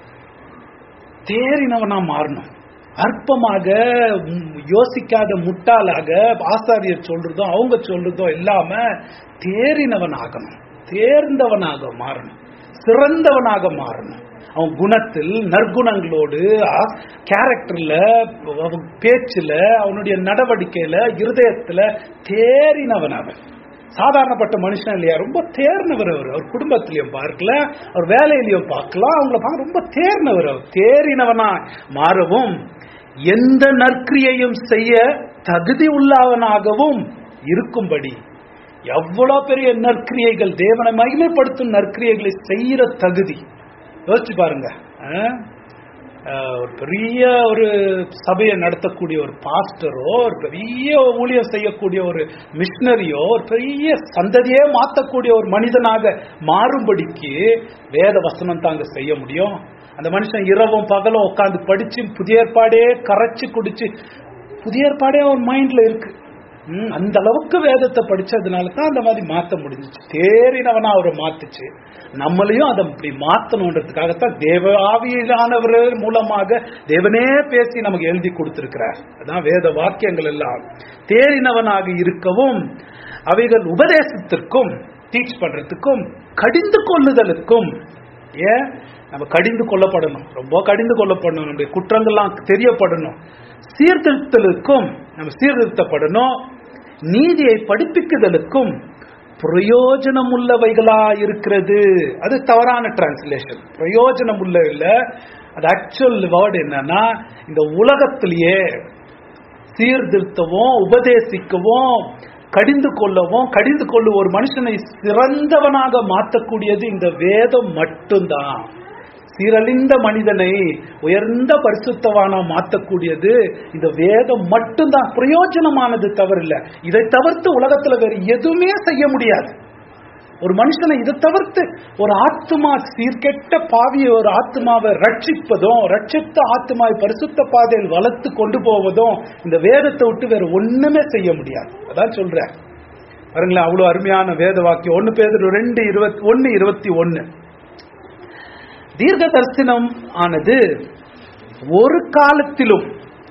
தேறினவனா மாறணும் அற்பமாக ம், யோசிக்காத முட்டாளாக ஆசாரியர் சொல்றதும் அவங்க சொல்றதும் இல்லாம தேறினவன் ஆகணும் தேர்ந்தவனாக மாறணும் சிறந்தவனாக மாறணும் அவன் குணத்தில் நற்குணங்களோடு கேரக்டர்ல அவன் பேச்சுல அவனுடைய நடவடிக்கையில இருதயத்துல தேறினவன் அவன் சாதாரணப்பட்ட மனுஷன் இல்லையா ரொம்ப தேர்னவர் அவர் அவர் குடும்பத்திலையும் பார்க்கல அவர் வேலையிலையும் பார்க்கலாம் அவங்கள பார்க்க ரொம்ப தேர்னவர் அவர் தேறினவனா மாறவும் எந்த நற்கிரியையும் செய்ய தகுதி உள்ளவனாகவும் இருக்கும்படி எவ்வளவு பெரிய நற்கிரியைகள் தேவனை மகிமைப்படுத்தும் நற்கிரியைகளை செய்யற தகுதி யோசிச்சு பாருங்க ஆ? அஹ், ஒரு பெரிய ஒரு சபையை நடத்தக்கூடிய ஒரு பாஸ்டரோ ஒரு பெரிய ஊழியம் செய்யக்கூடிய ஒரு மிஷினரியோ ஒரு பெரிய சந்ததியே மாற்றக்கூடிய ஒரு மனிதனாக மாறும்படிக்கு வேத வசனம் தான் அங்க செய்ய முடியும் அந்த மனுஷன் இரவும் பகலும் உட்காந்து படிச்சு புதிய ஏற்பாடே கரைச்சு குடிச்சு புதிய ஏற்பாடே அவன் மைண்ட்ல இருக்கு ம், அந்த அளவுக்கு வேதத்தை படிச்சதுனால தான் அந்த மாதிரி மாத்த முடிஞ்சுச்சு தேறினவனா அவரை மாத்துச்சு நம்மளையும் அதை இப்படி மாத்தணுன்றதுக்காகத்தான் தேவ ஆவியிலானவர் மூலமாக தேவனே பேசி நமக்கு எழுதி கொடுத்திருக்கிறார் அதான் வேத வாக்கியங்கள் எல்லாம் தேறினவனாக இருக்கவும் அவைகள் உபதேசத்திற்கும் டீச் பண்றதுக்கும் கடிந்து கொள்ளுதலுக்கும் ஏன் நம்ம கடிந்து கொள்ளப்படணும் ரொம்ப கடிந்து கொள்ளப்படணும் நம்முடைய குற்றங்கள்லாம் தெரியப்படணும் சீர்திருத்தலுக்கும் நம்ம சீர்திருத்தப்படணும் நீதியை படிப்பிக்குதலுக்கும் பிரயோஜனம் உள்ளவைகளா இருக்கிறது அது தவறான டிரான்ஸ்லேஷன் பிரயோஜனம் உள்ள இல்ல அது ஆக்சுவல் வேர்டு என்னன்னா இந்த உலகத்திலேயே சீர்திருத்தவும் உபதேசிக்கவும் கடிந்து கொள்ளவும் கடிந்து கொள்ளும் ஒரு மனுஷனை சிறந்தவனாக மாற்றக்கூடியது இந்த வேதம் மட்டும்தான் சீரழிந்த மனிதனை உயர்ந்த பரிசுத்தவானா மாற்றக்கூடியது இந்த வேதம் மட்டும்தான் பிரயோஜனமானது தவறில்ல இதை தவிர்த்து உலகத்துல வேற எதுவுமே செய்ய முடியாது ஒரு மனுஷனை இதை தவிர்த்து ஒரு ஆத்மா சீர்கெட்ட பாவியை ஒரு ஆத்மாவை ரட்சிப்பதும் ரட்சித்த ஆத்மாவை பரிசுத்த பாதையில் வளர்த்து கொண்டு போவதும் இந்த வேதத்தை விட்டு வேற ஒண்ணுமே செய்ய முடியாது அதான் சொல்றேன் பாருங்களேன் அவ்வளவு அருமையான வேத வாக்கியம் ஒன்னு பேர் ரெண்டு இருபத்தி ஒன்னு இருபத்தி ஒன்னு தீர்க்க தரிசனம் ஆனது ஒரு காலத்திலும்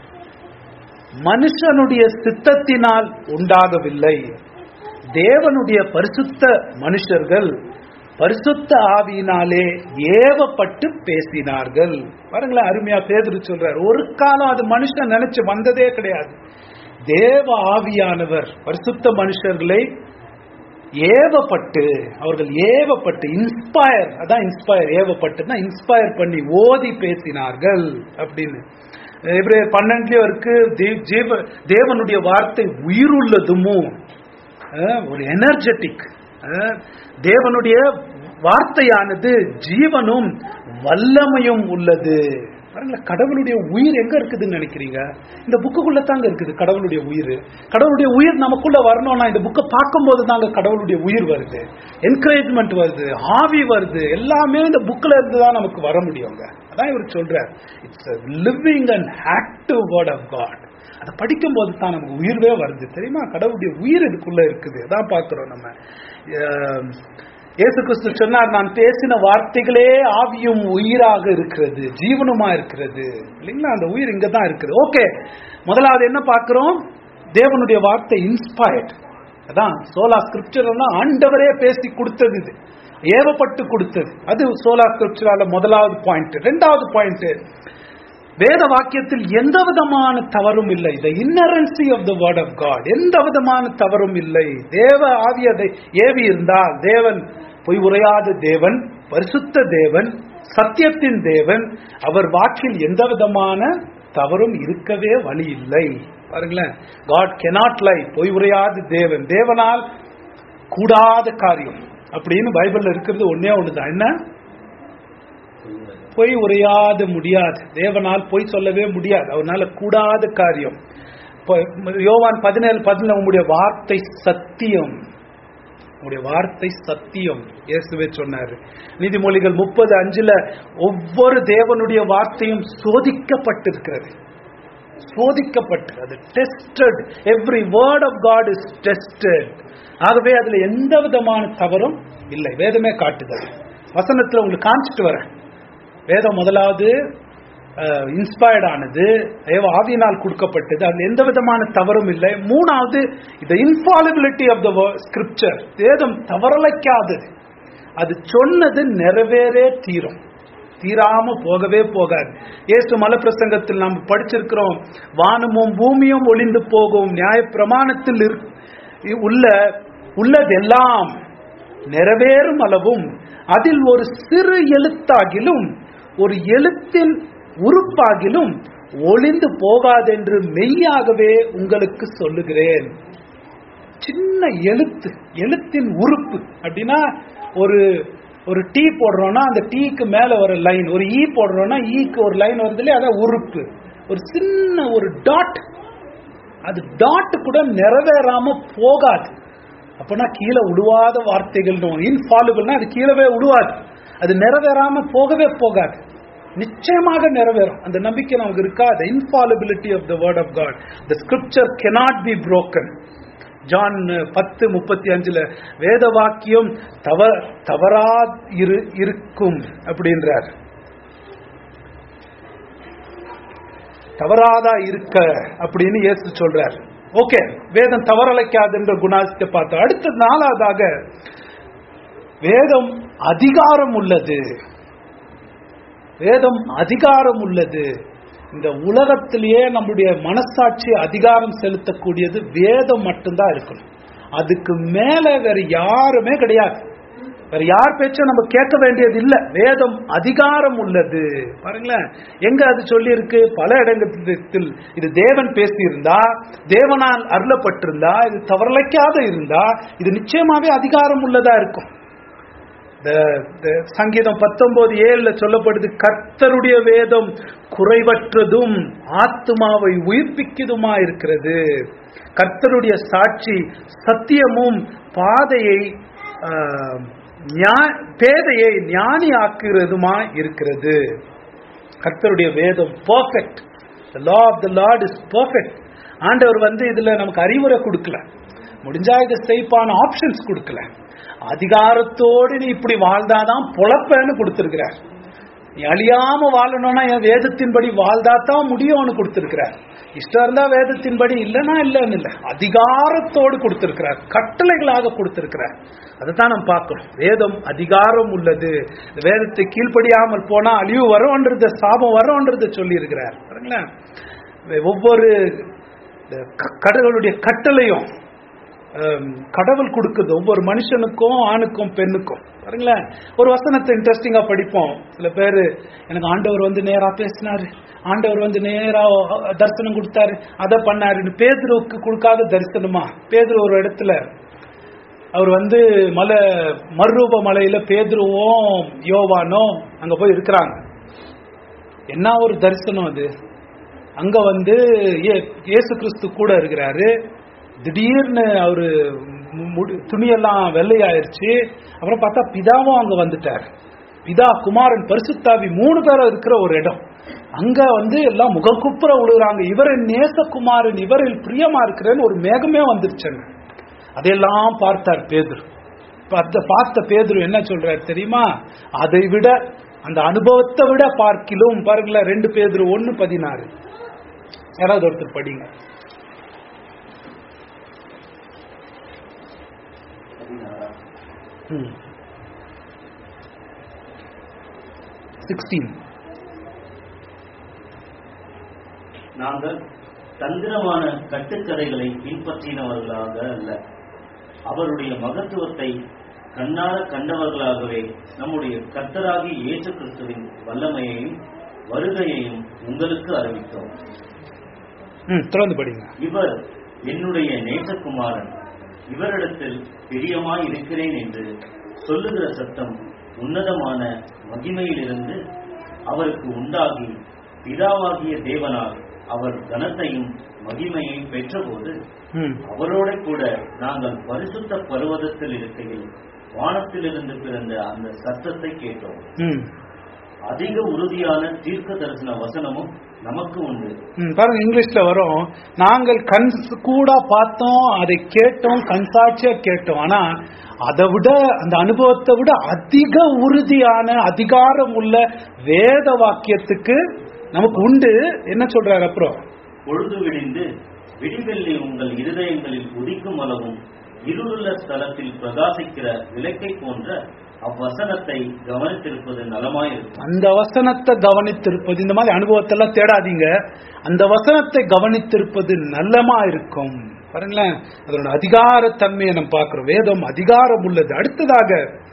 மனுஷனுடைய சித்தத்தினால் உண்டாகவில்லை தேவனுடைய பரிசுத்த மனுஷர்கள் பரிசுத்த ஆவியினாலே ஏவப்பட்டு பேசினார்கள் பாருங்களேன் அருமையா பேதுரு சொல்றார் ஒரு காலம் அது மனுஷன் நினைச்சு வந்ததே கிடையாது தேவ ஆவியானவர் பரிசுத்த மனுஷர்களை ஏவப்பட்டு அவர்கள் ஏவப்பட்டு இன்ஸ்பயர் அதான் இன்ஸ்பயர் ஏவப்பட்டுன்னா இன்ஸ்பயர் பண்ணி ஓதி பேசினார்கள் அப்படின்னு எப்ரேயர் பன்னெண்டுலயும் இருக்கு தே- ஜீவ- தேவனுடைய வார்த்தை உயிருள்ளதுமும் அஹ், ஒரு எனர்ஜெட்டிக் தேவனுடைய வார்த்தையானது ஜீவனும் வல்லமையும் உள்ளது பாருங்களேன், கடவுளுடைய உயிர் எங்க இருக்குதுன்னு நினைக்கிறீங்க இந்த புக்குக்குள்ள தாங்க இருக்குது கடவுளுடைய உயிர் கடவுளுடைய உயிர் நமக்குள்ள வரணும்னா இந்த புக்கை பார்க்கும்போது தாங்க கடவுளுடைய உயிர் வருது என்கரேஜ்மெண்ட் வருது ஆவி வருது எல்லாமே இந்த புக்ல இருந்து தான் நமக்கு வர முடியுங்க அதான் இவர் சொல்றார் it's living and active word of God அதை படிக்கும்போது தான் நமக்கு உயிர்வே வருது தெரியுமா கடவுளுடைய உயிர் இதுக்குள்ள இருக்குது அதான் பார்க்கிறோம் நம்ம அஹ், இயேசு கிறிஸ்து சொன்னார் நான் பேசின வார்த்தைகளே ஆவியும் உயிராக இருக்கிறது ஜீவனுமா இருக்கிறது இல்லைங்களா அந்த உயிர் இங்க தான் இருக்குது ஓகே முதலாவது என்ன பார்க்கிறோம் தேவனுடைய வார்த்தை இன்ஸ்பயர்ட் அதான் சோலா ஸ்கிரிப்சர்னா ஆண்டவரே பேசி கொடுத்தது இது ஏவப்பட்டு கொடுத்தது அது சோலா ஸ்கிரிப்சரால முதலாவது பாயிண்ட் ரெண்டாவது பாயிண்ட் வேத வாக்கியத்தில் எந்த விதமான தவறும் இல்லை the inerrancy of the word of God எந்த விதமான தவறும் இல்லை தேவ ஆவி அதை ஏவி இருந்தால் தேவன் பொய் உரையாத தேவன் பரிசுத்த தேவன் சத்தியத்தின் தேவன் அவர் வாக்கில் எந்த விதமான தவறும் இருக்கவே வழி இல்லை பாருங்களேன் காட் கெனாட் லை பொய் உரையாத தேவன் தேவனால் கூடாத காரியம் அப்படின்னு பைபிள்ல இருக்கிறது ஒன்னே ஒண்ணுதான் என்ன பொய் உரையாத முடியாது தேவனால் பொய் சொல்லவே முடியாது அவனால கூடாத காரியம் இப்போ யோவான் பதினேழு பதினேழு உங்களுடைய வார்த்தை சத்தியம் உங்களுடைய வார்த்தை சத்தியம் இயேசுவே சொன்னாரு நீதிமொழிகள் முப்பது அஞ்சுல ஒவ்வொரு தேவனுடைய வார்த்தையும் சோதிக்கப்பட்டிருக்கிறது சோதிக்கப்பட்டு அது tested every word of God is tested ஆகவே அதுல எந்த விதமான தவறும் இல்லை வேதமே காட்டுதல் வசனத்துல உங்களுக்கு காமிச்சிட்டு வரேன் வேதம் முதலாவது இன்ஸ்பயர்ட் ஆனது தேவ ஆவியினால் கொடுக்கப்பட்டது அதுல எந்த விதமான தவறும் இல்லை மூணாவது இந்த இன்ஃபாலிபிலிட்டி ஆஃப் த ஸ்கிரிப்சர் வேதம் தவறலைக்காதது அது சொன்னது நிறைவேறே தீரும் தீராம போகவே போகாது இயேசு மலப்பிரசங்கத்தில் நாம் படிச்சிருக்கிறோம் வானமும் பூமியும் ஒளிந்து போகும் நியாய பிரமாணத்தில் இருக்- உள்ள உள்ளதெல்லாம் நிறைவேறும் அளவும் அதில் ஒரு சிறு எழுத்தாகிலும் ஒரு எழுத்தின் உறுப்பாகிலும் ஒளிந்து போகாதென்று மெய்யாகவே உங்களுக்கு சொல்லுகிறேன் சின்ன எழுத்து எழுத்தின் உறுப்பு அப்படின்னா ஒரு ஒரு டீ போடுறோம்னா அந்த டீக்கு மேல ஒரு லைன் ஒரு ஈ போடுறோம்னா ஈக்கு ஒரு லைன் வருது இல்லையா அதான் உறுப்பு ஒரு சின்ன ஒரு டாட் அது டாட் கூட நிறைவேறாம போகாது அப்பனா கீழே உழுவாத வார்த்தைகள் இன்ஃபாலிபிள்னா அது கீழவே உழுவாது அது நிறைவேறாம போகவே போகாது நிச்சயமாக நிறைவேறும் அந்த நம்பிக்கை நமக்கு இருக்கா the infallibility of the word of god the scripture cannot be broken John பத்து முப்பத்தி அஞ்சுல வேத வாக்கியம் தவ தவறா இரு இருக்கும் அப்படின்றார் தவறாதா இருக்க அப்படின்னு இயேசு சொல்றார் ஓகே வேதம் தவறலைக்காதுன்ற குணாசித்தை பார்த்தோம் அடுத்த நாலாவதாக வேதம் அதிகாரம் உள்ளது வேதம் அதிகாரம் உள்ளது இந்த உலகத்திலேயே நம்முடைய மனசாட்சி அதிகாரம் செலுத்தக்கூடியது வேதம் மட்டும்தான் இருக்கணும் அதுக்கு மேல வேற யாருமே கிடையாது வேற யார் பேச்சும் நம்ம கேட்க வேண்டியது இல்ல வேதம் அதிகாரம் உள்ளது பாருங்களேன் எங்க அது சொல்லி இருக்கு பல இடங்களில் இது தேவன் பேசியிருந்தா தேவனால் அருளப்பட்டிருந்தா இது தவறலைக்காத இருந்தா இது நிச்சயமாவே அதிகாரம் உள்ளதா இருக்கும் The- the சங்கீதம் பத்தொன்பது ஏழுல சொல்லப்படுது கர்த்தருடைய வேதம் குறைவற்றதும் ஆத்மாவை உயிர்ப்பிக்கதுமா இருக்கிறது கர்த்தருடைய சாட்சி சத்தியமும் பாதையை ஆஹ், ஞா- பேதையை ஞானி ஆக்குறதுமா இருக்கிறது கர்த்தருடைய வேதம் perfect law of the Lord is perfect ஆண்டவர் வந்து இதுல நமக்கு அறிவுரை கொடுக்கல முடிஞ்சா இதை செய்ப்பான ஆப்ஷன்ஸ் கொடுக்கல அதிகாரத்தோடு நீ இப்படி வாழ்ந்தாதான் பொழப்பன்னு கொடுத்திருக்கிறார் நீ அழியாம வாழணும்னா என் வேதத்தின்படி வாழ்ந்தாதான் முடியும்னு கொடுத்திருக்கிறார் இஷ்டம் இருந்தா வேதத்தின்படி இல்லைன்னா இல்லைன்னு இல்லை அதிகாரத்தோடு கொடுத்திருக்கிறார் கட்டளைகளாக கொடுத்திருக்கிறார் அதைத்தான் நம்ம பார்க்கணும் வேதம் அதிகாரம் உள்ளது இந்த வேதத்தை கீழ்ப்படியாமல் போனா அழிவு வரும்ன்றத சாபம் வரும்ன்றத சொல்லி இருக்கிறார் பாருங்களேன் ஒவ்வொரு இந்த க- கடவுளுடைய கட்டளையும் ஹம், கடவுள் கொடுக்குது ஒவ்வொரு மனுஷனுக்கும் ஆணுக்கும் பெண்ணுக்கும் பாருங்களேன் ஒரு வசனத்தை இன்ட்ரெஸ்டிங்கா படிப்போம் சில பேர் எனக்கு ஆண்டவர் வந்து நேரா பேசினாரு ஆண்டவர் வந்து நேரா தரிசனம் கொடுத்தாரு அதை பண்ணாருன்னு பேதுருவுக்கு கொடுக்காத தரிசனமா பேதுரு ஒரு இடத்துல அவர் வந்து மலை மறுரூப மலையில பேதுருவும் யோவானோ அங்க போய் இருக்கிறாங்க என்ன ஒரு தரிசனம் அது அங்க வந்து ஏ- இயேசு கிறிஸ்து கூட இருக்கிறாரு திடீர்னு அவரு மு- முடி- துணியெல்லாம் வெள்ளையாயிருச்சு அப்புறம் பார்த்தா பிதாவும் அங்க வந்துட்டார் பிதா குமாரன் பரிசுத்தாவி மூணு பேரும் இருக்கிற ஒரு இடம் அங்க வந்து எல்லாம் முகக்குப்புற விழுகிறாங்க இவரின் நேசகுமாரன் இவரில் பிரியமா இருக்கிறேன்னு ஒரு மேகமே வந்துருச்சுங்க அதையெல்லாம் பார்த்தார் பேதுரு பார்த்த பார்த்த பேதுரு என்ன சொல்றாரு தெரியுமா அதை விட அந்த அனுபவத்தை விட பார்க்கிலும் பாருங்களேன் ரெண்டு பேதுரு ஒன்னு பதினாறு யாராவது ஒருத்தர் படிங்க சிக்ஸ்டீன் நாங்கள் தந்திரமான கட்டுக்கதைகளை பின்பற்றினவர்களாக அல்ல அவருடைய மகத்துவத்தை கண்ணார கண்டவர்களாகவே நம்முடைய கர்த்தராகிய இயேசு கிறிஸ்துவின் வல்லமையையும் வருகையையும் உங்களுக்கு அறிவித்தோம் ம் தொடர்ந்து படிங்க இவர் என்னுடைய நேசகுமாரன் இவரிடத்தில் பிரியமாய் இருக்கிறேன் என்று சொல்லுகிற சத்தம் உன்னதமான மகிமையிலிருந்து அவருக்கு உண்டாகி பிதாவாகிய தேவனால் அவர் கனத்தையும் மகிமையையும் பெற்றபோது ம் அவரோட கூட நாங்கள் பரிசுத்த பர்வதத்தில் இருக்கையில் வானத்திலிருந்து பிறந்த அந்த சத்தத்தை கேட்டோம் ம் அதிக உறுதியான தீர்க்க தரிசன வசனமும் நமக்கு உண்டு ம், பாருங்க இங்கிலீஷ்ல வரும் நாங்கள் கண் கூட பார்த்தோம் அதை கேட்டோம் கண் சாட்சியா கேட்டோம் ஆனா அதை விட அந்த அனுபவத்தை விட அதிக உறுதியான அதிகாரம் உள்ள வேத வாக்கியத்துக்கு நமக்கு உண்டு என்ன சொல்றாரு அப்புறம் பொழுது விடிந்து விடிவெள்ளி உங்கள் இருதயங்களில் உதிக்கும் அளவும் இருளுள்ள ஸ்தலத்தில் பிரகாசிக்கிற விளக்கை போன்ற அவ்வசனத்தை கவனித்திருப்பது நலமாயிருக்கும் அந்த வசனத்தை கவனித்திருப்பது இந்த மாதிரி அனுபவத்தை எல்லாம் தேடாதீங்க அந்த வசனத்தை கவனித்திருப்பது நல்லமா இருக்கும் பாருங்களேன் அதனோட அதிகாரத்தன்மையை நம்ம பார்க்கிறோம் வேதம் அதிகாரம் உள்ளது அடுத்ததாக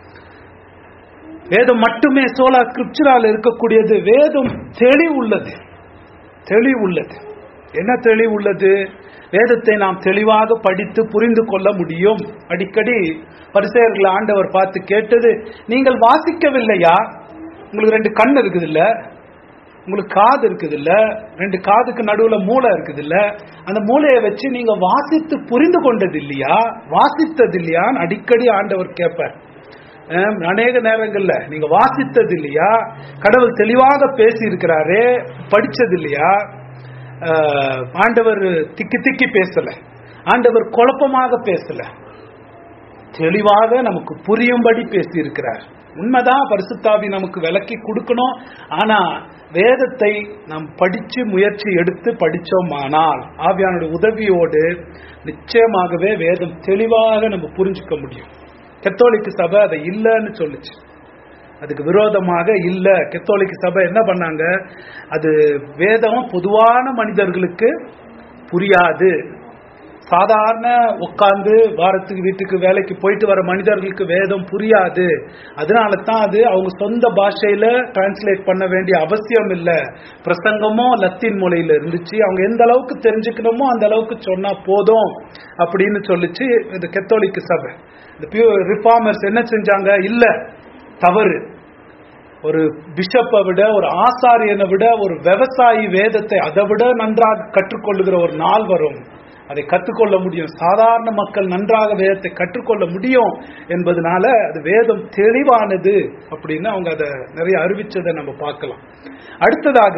வேதம் மட்டுமே சோலா ஸ்கிரிப்சரால் இருக்கக்கூடியது வேதம் தெளிவுள்ளது தெளிவுள்ளது என்ன தெளிவுள்ளது வேதத்தை நாம் தெளிவாக படித்து புரிந்து கொள்ள முடியும் அடிக்கடி பரிசெயர்களை ஆண்டவர் பார்த்து கேட்டது நீங்கள் வாசிக்கவில்லையா உங்களுக்கு ரெண்டு கண் இருக்குது இல்ல உங்களுக்கு காது இருக்குது இல்ல ரெண்டு காதுக்கு நடுவுல மூளை இருக்குது இல்ல அந்த மூளையை வச்சு நீங்க வாசித்து புரிந்து கொண்டது இல்லையா வாசித்தது இல்லையான்னு அடிக்கடி ஆண்டவர் கேட்பார் அஹ் அநேக நேரங்கள்ல நீங்க வாசித்தது இல்லையா கடவுள் தெளிவாக பேசி இருக்கிறாரே படிச்சது இல்லையா அஹ் ஆண்டவர் திக்கி திக்கி பேசல ஆண்டவர் குழப்பமாக பேசல தெளிவாக நமக்கு புரியும்படி பேசி இருக்கிறார் உண்மைதான் பரிசுத்தாவி நமக்கு விளக்கி கொடுக்கணும் ஆனா வேதத்தை நாம் படிச்சு முயற்சி எடுத்து படிச்சோமானால் ஆவியானுடைய உதவியோடு நிச்சயமாகவே வேதம் தெளிவாக நம்ம புரிஞ்சுக்க முடியும் கத்தோலிக்க சபை அதை இல்லைன்னு சொல்லுச்சு அதுக்கு விரோதமாக இல்ல கத்தோலிக்க சபை என்ன பண்ணாங்க அது வேதம் பொதுவான மனிதர்களுக்கு புரியாது சாதாரண உட்கார்ந்து வாரத்துக்கு வீட்டுக்கு வேலைக்கு போயிட்டு வர மனிதர்களுக்கு வேதம் புரியாது அதனால தான் அது அவங்க சொந்த பாஷையில டிரான்ஸ்லேட் பண்ண வேண்டிய அவசியம் இல்லை பிரசங்கமும் லத்தீன் மொழியில இருந்துச்சு அவங்க எந்த அளவுக்கு தெரிஞ்சுக்கணுமோ அந்த அளவுக்கு சொன்னா போதும் அப்படின்னு சொல்லிச்சு இந்த கத்தோலிக்க சபை இந்த பியூ ரிஃபார்மர்ஸ் என்ன செஞ்சாங்க இல்ல தவறு ஒரு பிஷப்பை விட ஒரு ஆசாரியனை விட ஒரு விவசாயி வேதத்தை அதை விட நன்றாக கற்றுக்கொள்ளுகிற ஒரு நாள் வரும் அதை கற்றுக்கொள்ள முடியும் சாதாரண மக்கள் நன்றாக வேதத்தை கற்றுக்கொள்ள முடியும் என்பதனால அது வேதம் தெளிவானது அப்படின்னு அவங்க அதை நிறைய அறிவிச்சதை நம்ம பார்க்கலாம் அடுத்ததாக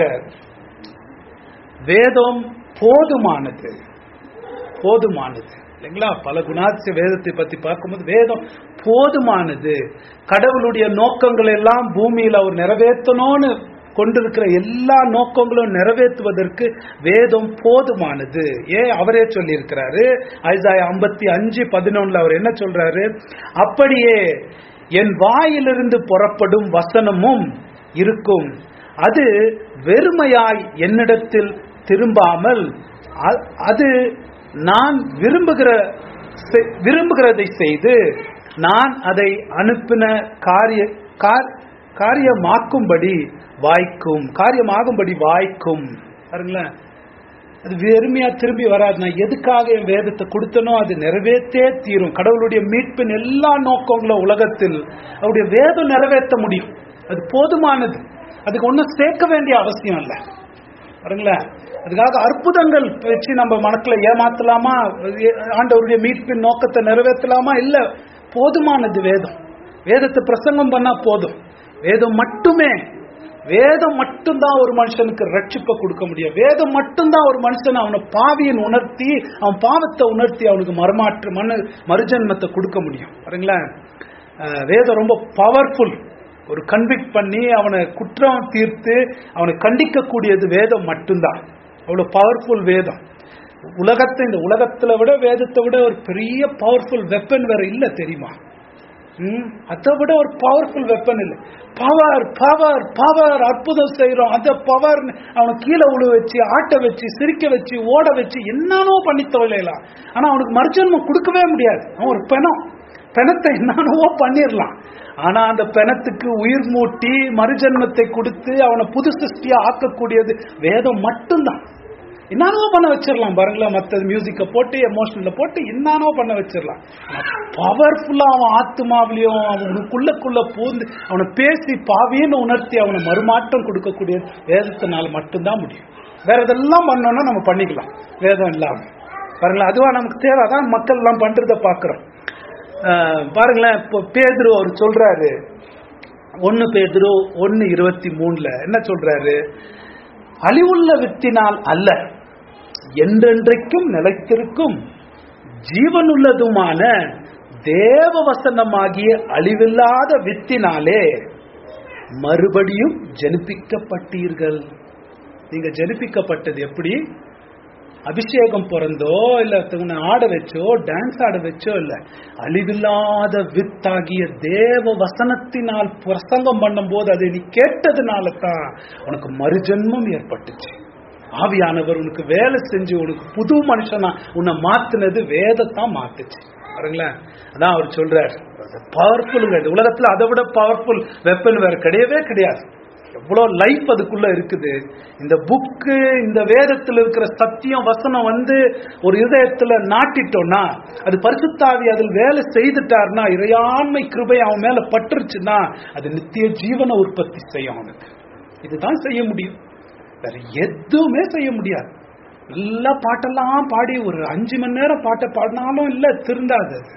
வேதம் போதுமானது போதுமானது இல்லைங்களா பல குணாதிசய வேதத்தை பத்தி பார்க்கும்போது வேதம் போதுமானது கடவுளுடைய நோக்கங்கள் எல்லாம் பூமியில அவர் நிறைவேற்றணும்னு கொண்டிருக்கிற எல்லா நோக்கங்களும் நிறைவேற்றுவதற்கு வேதம் போதுமானது ஏன் அவரே சொல்லியிருக்கிறாரு ஐசாய ஐம்பத்தி அஞ்சு பதினொன்னுல அவர் என்ன சொல்றாரு அப்படியே என் வாயிலிருந்து புறப்படும் வசனமும் இருக்கும் அது வெறுமையாய் என்னிடத்தில் திரும்பாமல் அ- அது நான் விரும்புகிற செ- விரும்புகிறதை செய்து நான் அதை அனுப்பின காரிய கார்- காரியமாக்கும்படி வாய்க்கும் காரியமாகும்படி வாய்க்கும் பாருங்களேன் அது வெறுமையா திரும்பி வராது நான் எதுக்காக என் வேதத்தை கொடுத்தனோ அது நிறைவேற்றே தீரும் கடவுளுடைய மீட்பின் எல்லா நோக்கங்களும் உலகத்தில் அவருடைய வேதம் நிறைவேற்ற முடியும் அது போதுமானது அதுக்கு ஒன்றும் சேர்க்க வேண்டிய அவசியம் இல்லை பாருங்களேன் அதுக்காக அற்புதங்கள் வச்சு நம்ம மனசுல ஏமாத்தலாமா ஆண்டவருடைய மீட்பின் நோக்கத்தை நிறைவேற்றலாமா இல்ல போதுமானது வேதம் வேதத்தை பிரசங்கம் பண்ணா போதும் வேதம் மட்டுமே வேதம் மட்டும்தான் ஒரு மனுஷனுக்கு ரட்சிப்பை கொடுக்க முடியும் வேதம் மட்டும்தான் ஒரு மனுஷன் அவனை பாவியின் உணர்த்தி அவன் பாவத்தை உணர்த்தி அவனுக்கு மறுமாற்று மனு மறுஜன்மத்தை கொடுக்க முடியும் பாருங்களேன் அஹ் வேதம் ரொம்ப பவர்ஃபுல் ஒரு கன்விக்ட் பண்ணி அவனை குற்றம் தீர்த்து அவனை கண்டிக்கக்கூடியது வேதம் மட்டும்தான் அவ்வளவு பவர்ஃபுல் வேதம் உலகத்தை இந்த உலகத்துல விட வேதத்தை விட ஒரு பெரிய பவர்ஃபுல் வெப்பன் வேற இல்ல தெரியுமா ம், அதை விட ஒரு பவர்ஃபுல் வெப்பன் இல்லை பவர் பவர் பவர் அற்புதம் செய்யறோம் அந்த பவர் அவனை கீழே உழு வச்சு ஆட்ட வச்சு சிரிக்க வச்சு ஓட வச்சு என்னன்னோ பண்ணி தொழிலாம் ஆனா அவனுக்கு மறுஜன்மம் கொடுக்கவே முடியாது அவன் ஒரு பெணம் பெணத்தை என்னன்னவோ பண்ணிடலாம் ஆனா அந்த பெணத்துக்கு உயிர் மூட்டி மறுஜன்மத்தை கொடுத்து அவனை புது சிருஷ்டியா ஆக்கக்கூடியது வேதம் மட்டும்தான் என்னென்னவோ பண்ண வச்சிடலாம் பாருங்களேன் மற்ற மியூசிக்கை போட்டு எமோஷனல போட்டு என்னென்னவோ பண்ண வச்சிடலாம் பவர்ஃபுல்லா அவன் ஆத்மாவிலையும் அவனுக்குள்ளக்குள்ள பூந்து அவனை பேசி பாவின்னு உணர்த்தி அவனை மறுமாற்றம் கொடுக்கக்கூடிய வேதத்தினால மட்டும்தான் முடியும் வேற இதெல்லாம் பண்ணோம்னா நம்ம பண்ணிக்கலாம் வேதம் இல்லாம பாருங்களேன் அதுவா நமக்கு தேவை அதான் மக்கள் எல்லாம் பண்றதை பாக்குறோம் அஹ் பாருங்களேன் இப்போ பேதுரு அவர் சொல்றாரு ஒன்னு பேதுரு ஒன்னு இருபத்தி மூணுல என்ன சொல்றாரு அழிவுள்ள வித்தினால் அல்ல என்றென்றைக்கும் நிலைத்திருக்கும் ஜீவனுள்ளதுமான தேவ வசனமாகிய அழிவில்லாத வித்தினாலே மறுபடியும் ஜனிப்பிக்கப்பட்டீர்கள் நீங்க ஜனிப்பிக்கப்பட்டது எப்படி அபிஷேகம் பிறந்தோ இல்ல உன்னை ஆட வச்சோ டான்ஸ் ஆட வச்சோ இல்ல அழிவில்லாத வித்தாகிய தேவ வசனத்தினால் பிரசங்கம் பண்ணும்போது அதை நீ கேட்டதுனால தான் உனக்கு மறுஜன்மம் ஏற்பட்டுச்சு ஆவியானவர் உனக்கு வேலை செஞ்சு உனக்கு புது மனுஷனா உன்னை மாத்துனது வேதத்தான் மாத்துச்சு பாருங்களேன் அதான் அவர் சொல்றார் பவர்ஃபுல்லுங்க இந்த உலகத்துல அதை விட பவர்ஃபுல் வெப்பன் வேற கிடையவே கிடையாது எவ்வளவு லைஃப் அதுக்குள்ள இருக்குது இந்த புக்கு இந்த வேதத்துல இருக்கிற சத்தியம் வசனம் வந்து ஒரு இதயத்துல நாட்டிட்டோம்னா அது பரிசுத்தாவி அதில் வேலை செய்துட்டாருன்னா இறையாண்மை கிருபை அவன் மேல பட்டுருச்சுன்னா அது நித்திய ஜீவனை உற்பத்தி செய்யும் அவனுக்கு இதுதான் செய்ய முடியும் வேற எதுவுமே செய்ய முடியாது நல்லா பாட்டெல்லாம் பாடி ஒரு அஞ்சு மணி நேரம் பாட்டை பாடினாலும் இல்ல திருந்தாது அது.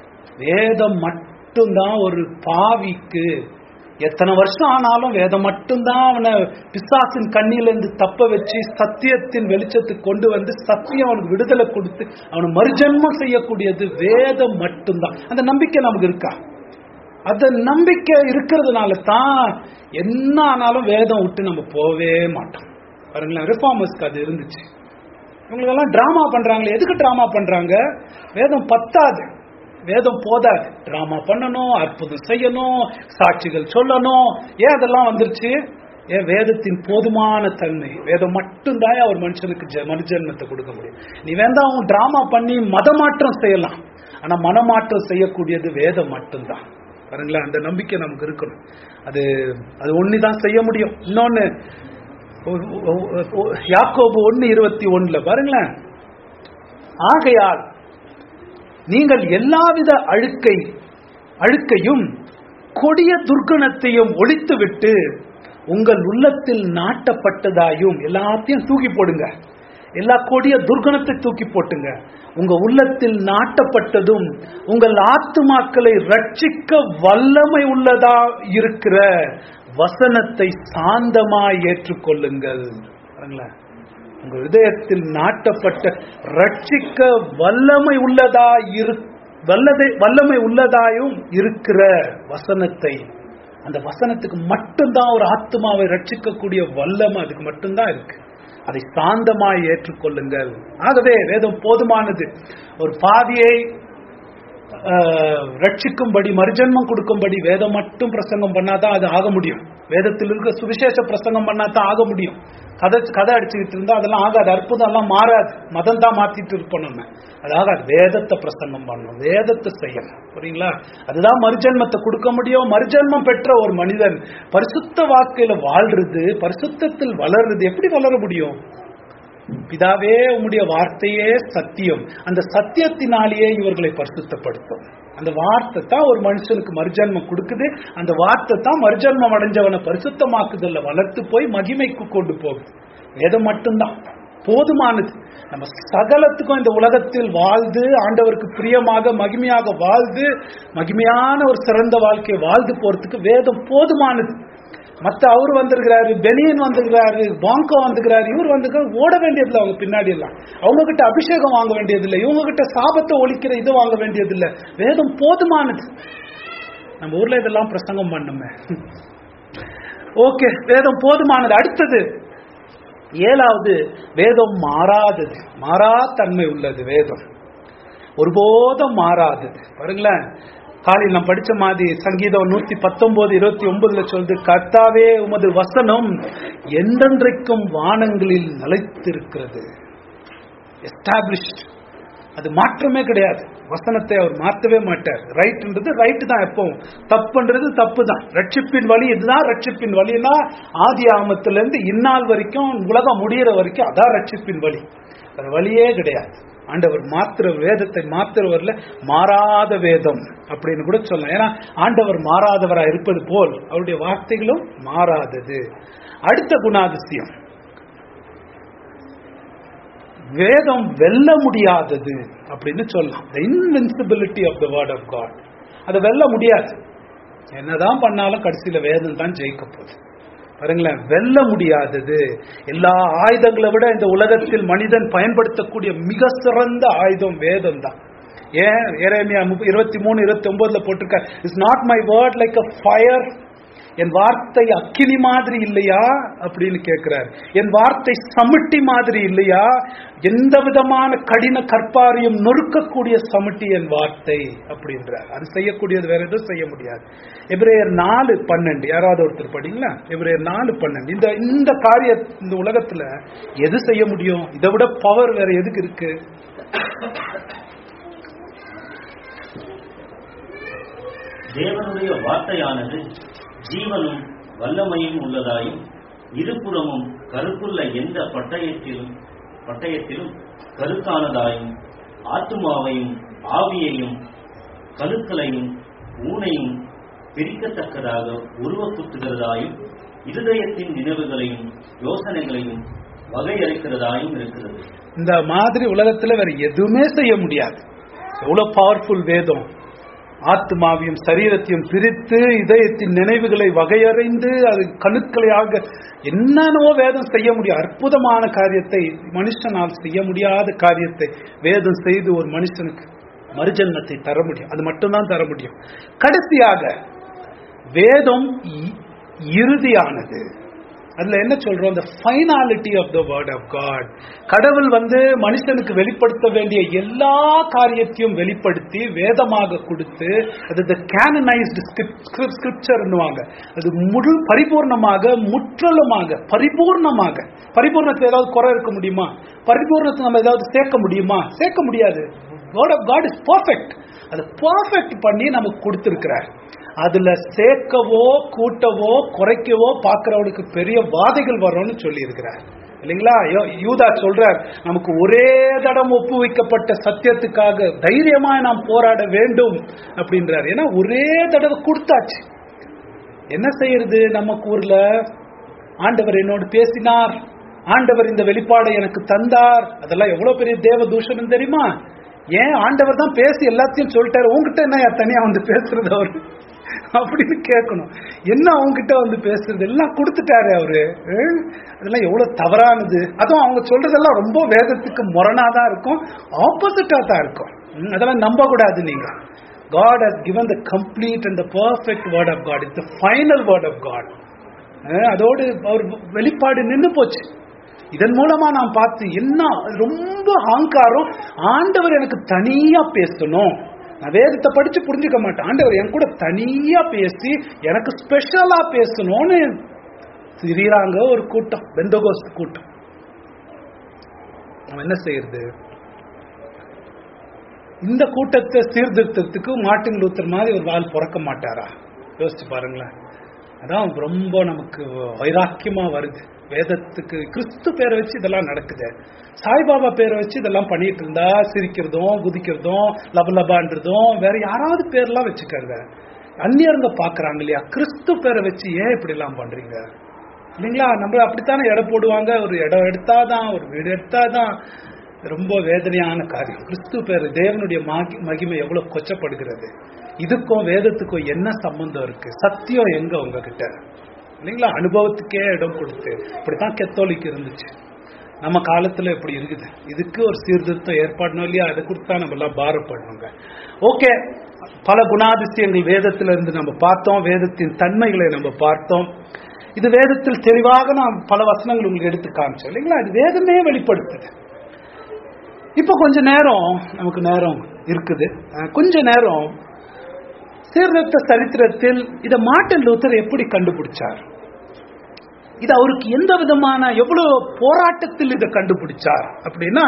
வேதம் மட்டும்தான் ஒரு பாவிக்கு எத்தனை வருஷம் ஆனாலும் வேதம் மட்டும்தான் அவனை பிசாசின் கண்ணியிலிருந்து தப்ப வச்சு சத்தியத்தின் வெளிச்சத்துக்கு கொண்டு வந்து சத்தியம் அவனுக்கு விடுதலை கொடுத்து அவனை மறுஜன்மம் செய்யக்கூடியது வேதம் மட்டும்தான் அந்த நம்பிக்கை நமக்கு இருக்கா அந்த நம்பிக்கை இருக்கிறதுனால தான் என்ன ஆனாலும் வேதம் விட்டு நம்ம போகவே மாட்டோம் பாருங்களேன் ரிஃபார்மர்ஸ்க்கு அது இருந்துச்சு இவங்களுக்கெல்லாம் டிராமா பண்றாங்களே எதுக்கு டிராமா பண்றாங்க வேதம் பத்தாது வேதம் போதாது டிராமா பண்ணணும் அற்புதம் செய்யணும் சாட்சிகள் சொல்லணும் ஏன் அதெல்லாம் வந்துருச்சு ஏன் வேதத்தின் போதுமான தன்மை வேதம் மட்டும்தான் ஒரு மனுஷனுக்கு ஜ- மனுஜன்மத்தை கொடுக்க முடியும் நீ வேண்டா அவன் டிராமா பண்ணி மதமாற்றம் செய்யலாம் ஆனா மனமாற்றம் செய்யக்கூடியது வேதம் மட்டும்தான் பாருங்களேன் அந்த நம்பிக்கை நமக்கு இருக்கணும் அது அது ஒண்ணுதான் செய்ய முடியும் இன்னொன்னு ஒ- ஒ- ஒ- யாக்கோபு ஒன்னு இருபத்தி ஒண்ணுல பாருங்களேன் ஆகையால் நீங்கள் எல்லாவித அழுக்கை அழுக்கையும் கொடிய துர்க்கணத்தையும் ஒழித்துவிட்டு உங்கள் உள்ளத்தில் நாட்டப்பட்டதாயும் எல்லாத்தையும் தூக்கி போடுங்க எல்லா கொடிய துர்குணத்தை தூக்கி போட்டுங்க உங்க உள்ளத்தில் நாட்டப்பட்டதும் உங்கள் ஆத்துமாக்களை ரட்சிக்க வல்லமை உள்ளதா இருக்கிற வசனத்தை சாந்தமாய் ஏற்றுக்கொள்ளுங்கள் பாருங்களேன் உங்க இதயத்தில் நாட்டப்பட்ட ரட்சிக்க வல்லமை உள்ளதா இரு வல்லதை வல்லமை உள்ளதாயும் இருக்கிற வசனத்தை அந்த வசனத்துக்கு மட்டும்தான் ஒரு ஆத்மாவை ரட்சிக்கக்கூடிய வல்லமை அதுக்கு மட்டும்தான் இருக்கு அதை சாந்தமாய் ஏற்றுக்கொள்ளுங்கள் ஆகவே வேதம் போதுமானது ஒரு பாதியை ஆஹ், ரட்சிக்கும்படி மறுஜன்மம் கொடுக்கும்படி வேதம் மட்டும் பிரசங்கம் பண்ணாதான் அது ஆக முடியும் வேதத்தில் இருக்க சுவிசேஷ பிரசங்கம் பண்ணாதான் ஆக முடியும் கதை கதை அடிச்சுக்கிட்டு இருந்தா அதெல்லாம் ஆகாது அற்புதம் எல்லாம் மாறாது மதம் தான் மாத்திட்டு இருப்போம் நம்ம அது ஆகாது வேதத்தை பிரசங்கம் பண்ணணும் வேதத்தை செய்யணும் புரியுங்களா அதுதான் மறுஜன்மத்தை கொடுக்க முடியும் மறுஜன்மம் பெற்ற ஒரு மனிதன் பரிசுத்த வாழ்க்கையில வாழ்றது பரிசுத்தத்தில் வளர்றது எப்படி வளர முடியும் பிதாவே உம்முடைய வார்த்தையே சத்தியம் அந்த சத்தியத்தினாலேயே இவர்களை பரிசுத்தப்படுத்தும் அந்த வார்த்தை தான் ஒரு மனுஷனுக்கு மறுஜன்மம் கொடுக்குது அந்த வார்த்தை தான் மறுஜன்மம் அடைஞ்சவனை பரிசுத்தமாக்குதல்ல வளர்த்து போய் மகிமைக்கு கொண்டு போகுது வேதம் மட்டும்தான் போதுமானது நம்ம சகலத்துக்கும் இந்த உலகத்தில் வாழ்ந்து ஆண்டவருக்கு பிரியமாக மகிமையாக வாழ்ந்து மகிமையான ஒரு சிறந்த வாழ்க்கையை வாழ்ந்து போறதுக்கு வேதம் போதுமானது மத்த அவர் வந்திருக்கிறாரு பெனியன் வந்திருக்கிறாரு பாங்கோ வந்திருக்கிறாரு இவர் வந்திருக்காரு ஓட வேண்டியதில்லை அவங்க பின்னாடி எல்லாம் அவங்க கிட்ட அபிஷேகம் வாங்க வேண்டியதில்லை இவங்க கிட்ட சாபத்தை ஒழிக்கிற இது வாங்க வேண்டியதில்லை வேதம் போதுமானது நம்ம ஊர்ல இதெல்லாம் பிரசங்கம் பண்ணுமே ஓகே வேதம் போதுமானது அடுத்தது ஏழாவது வேதம் மாறாதது மாறா தன்மை உள்ளது வேதம் ஒருபோதும் மாறாதது பாருங்களேன் காலையில் நான் படிச்ச மாதிரி சங்கீதம் நூத்தி பத்தொன்பது இருபத்தி ஒன்பதுல சொல்றது கர்த்தாவே உமது வசனம் என்றென்றைக்கும் வானங்களில் நிலைத்திருக்கிறது எஸ்டாப்ளிஷ்ட் அது மாற்றமே கிடையாது வசனத்தை அவர் மாற்றவே மாட்டார் ரைட்ன்றது ரைட் தான் எப்பவும் தப்புன்றது தப்பு தான் ரட்சிப்பின் வழி இதுதான் ரட்சிப்பின் வழினா ஆதி ஆமத்துல இருந்து இந்நாள் வரைக்கும் உலகம் முடியிற வரைக்கும் அதான் ரட்சிப்பின் வழி அது வழியே கிடையாது ஆண்டவர் மாத்திர வேதத்தை மாத்திரவர்ல மாறாத வேதம் அப்படின்னு கூட சொல்லலாம் ஏன்னா ஆண்டவர் மாறாதவரா இருப்பது போல் அவருடைய வார்த்தைகளும் மாறாதது அடுத்த குணாதிசயம் வேதம் வெல்ல முடியாதது அப்படின்னு சொல்லலாம் the invincibility of the word of god அதை வெல்ல முடியாது என்னதான் பண்ணாலும் கடைசியில வேதம் தான் ஜெயிக்க போகுது பாருங்களேன் வெல்ல முடியாதது எல்லா ஆயுதங்களை விட இந்த உலகத்தில் மனிதன் பயன்படுத்தக்கூடிய மிக சிறந்த ஆயுதம் வேதம் தான் ஏன் ஏரேமியா இருபத்தி மூணு இருபத்தி ஒன்பதுல போட்டிருக்க it's not my word like a fire என் வார்த்தை அக்கினி மாதிரி இல்லையா அப்படின்னு கேட்கிறார் என் வார்த்தை சமிட்டி மாதிரி இல்லையா எந்த விதமான கடின கற்பாரியும் நொறுக்கக்கூடிய சமிட்டி என் வார்த்தை அப்படின்றார் அது செய்யக்கூடியது வேற எதுவும் செய்ய முடியாது எபிரேயர் நாலு பன்னெண்டு யாராவது ஒருத்தர் படிங்களா எபிரேயர் நாலு பன்னெண்டு இந்த இந்த காரிய இந்த உலகத்துல எது செய்ய முடியும் இதை விட பவர் வேற எதுக்கு இருக்கு தேவனுடைய வார்த்தையானது ஜீவனும் வல்லமையும் உள்ளதாயும் இருபுறமும் கருப்புள்ள எந்த பட்டயத்திலும் பட்டயத்திலும் கருத்தானதாயும் ஆத்துமாவையும் ஆவியையும் கணுக்களையும் ஊனையும் பிரிக்கத்தக்கதாக உருவக்குத்துகிறதாயும் இருதயத்தின் நினைவுகளையும் யோசனைகளையும் வகையறுக்கிறதாயும் இருக்கிறது இந்த மாதிரி உலகத்துல வேற எதுவுமே செய்ய முடியாது எவ்வளவு பவர்ஃபுல் வேதம் ஆத்மாவையும் சரீரத்தையும் பிரித்து இதயத்தின் நினைவுகளை வகையறைந்து அது கணுக்களையாக என்னென்னவோ வேதம் செய்ய முடியும் அற்புதமான காரியத்தை மனுஷனால் செய்ய முடியாத காரியத்தை வேதம் செய்து ஒரு மனுஷனுக்கு மறுஜன்மத்தை தர முடியும் அது மட்டும்தான் தர முடியும் கடைசியாக வேதம் இ- இறுதியானது அதுல என்ன சொல்றோம் the finality of the word of god கடவுள் வந்து மனுஷனுக்கு வெளிப்படுத்த வேண்டிய எல்லா காரியத்தையும் வெளிப்படுத்தி வேதமாக கொடுத்து அது the canonized script- scriptureன்னுவாங்க அது முழு பரிபூர்ணமாக முற்றிலுமாக பரிபூர்ணமாக பரிபூர்ணத்துல ஏதாவது குறை இருக்க முடியுமா பரிபூர்ணத்தை நம்ம ஏதாவது சேர்க்க முடியுமா சேர்க்க முடியாது word of god is perfect அது perfect பண்ணி நமக்கு கொடுத்திருக்கிறார் அதுல சேர்க்கவோ கூட்டவோ குறைக்கவோ பார்க்கிறவனுக்கு பெரிய வாதைகள் வரும்னு சொல்லி இருக்கிறார் இல்லைங்களா யோ- யூதா சொல்றார் நமக்கு ஒரே தடம் ஒப்பு வைக்கப்பட்ட சத்தியத்துக்காக தைரியமா நாம் போராட வேண்டும் அப்படின்றார் ஏன்னா ஒரே தடவை கொடுத்தாச்சு என்ன செய்யறது நமக்கு ஊர்ல ஆண்டவர் என்னோடு பேசினார் ஆண்டவர் இந்த வெளிப்பாடை எனக்கு தந்தார் அதெல்லாம் எவ்வளவு பெரிய தேவ தூஷணம் தெரியுமா ஏன் ஆண்டவர் தான் பேசி எல்லாத்தையும் சொல்லிட்டாரு உங்ககிட்ட என்ன தனியா வந்து பேசுறது அவரு அப்படின்னு கேட்கணும் என்ன அவங்ககிட்ட வந்து பேசுறது எல்லாம் கொடுத்துட்டாரு அவரு ஹம்? அதெல்லாம் எவ்வளவு தவறானது அதுவும் அவங்க சொல்றதெல்லாம் ரொம்ப வேதத்துக்கு முரணாதான் இருக்கும் ஆப்போசிட்டா தான் இருக்கும் ஹம், அதெல்லாம் நம்ப கூடாது நீங்க God has given the complete and the perfect word of God. It's the final word of God. அஹ் அதோடு அவர் வெளிப்பாடு நின்னு போச்சு இதன் மூலமா நான் பார்த்து என்ன ரொம்ப அகங்காரம் ஆண்டவர் எனக்கு தனியா பேசணும் நான் வேதத்தை படிச்சு புரிஞ்சுக்க மாட்டேன் ஆண்டவர் என் கூட தனியா பேசி எனக்கு ஸ்பெஷலா பேசணும்னு திரியிறாங்க ஒரு கூட்டம் பெந்தகோஸ்த் கூட்டம் நம்ம என்ன செய்யறது இந்த கூட்டத்தை சீர்திருத்தத்துக்கு மார்ட்டின் லூத்தர் மாதிரி ஒரு ஆள் பிறக்க மாட்டாரா யோசிச்சு பாருங்களேன் அதான் ரொம்ப நமக்கு வைராக்கியமா வருது வேதத்துக்கு கிறிஸ்து பேரை வச்சு இதெல்லாம் நடக்குது சாய்பாபா பேரை வச்சு இதெல்லாம் பண்ணிட்டு இருந்தா சிரிக்கிறதும் குதிக்கிறதும் லபலபான்றதும் வேற யாராவது பேர்லாம் வச்சுக்கங்க அந்நியருங்க பாக்குறாங்க இல்லையா கிறிஸ்து பேரை வச்சு ஏன் இப்படி எல்லாம் பண்றீங்க இல்லைங்களா நம்ம அப்படித்தானே எடை போடுவாங்க ஒரு இடம் எடுத்தாதான் ஒரு வீடு எடுத்தாதான் ரொம்ப வேதனையான காரியம் கிறிஸ்து பேர் தேவனுடைய மகி- மகிமை எவ்வளவு கொச்சப்படுகிறது இதுக்கும் வேதத்துக்கும் என்ன சம்பந்தம் இருக்கு சத்தியம் எங்க உங்ககிட்ட இல்லைங்களா அனுபவத்துக்கே இடம் கொடுத்து இப்படித்தான் கெத்தோலிக்கு இருந்துச்சு நம்ம காலத்துல இப்படி இருக்குது இதுக்கு ஒரு சீர்திருத்தம் ஏற்பாடணும் இல்லையா அதை கொடுத்தா நம்ம எல்லாம் பாரப்படணுங்க ஓகே பல குணாதிசயங்கள் வேதத்துல இருந்து நம்ம பார்த்தோம் வேதத்தின் தன்மைகளை நம்ம பார்த்தோம் இது வேதத்தில் தெளிவாக நான் பல வசனங்கள் உங்களுக்கு எடுத்து காமிச்சோம் இல்லைங்களா இது வேதமே வெளிப்படுத்துது இப்ப கொஞ்ச நேரம் நமக்கு நேரம் இருக்குது அஹ் கொஞ்ச நேரம் சீர்திருத்த சரித்திரத்தில் இத மார்ட்டின் லூத்தர் எப்படி கண்டுபிடிச்சார் இது அவருக்கு எந்த விதமான எவ்வளவு போராட்டத்தில் இதை கண்டுபிடிச்சார் அப்படின்னா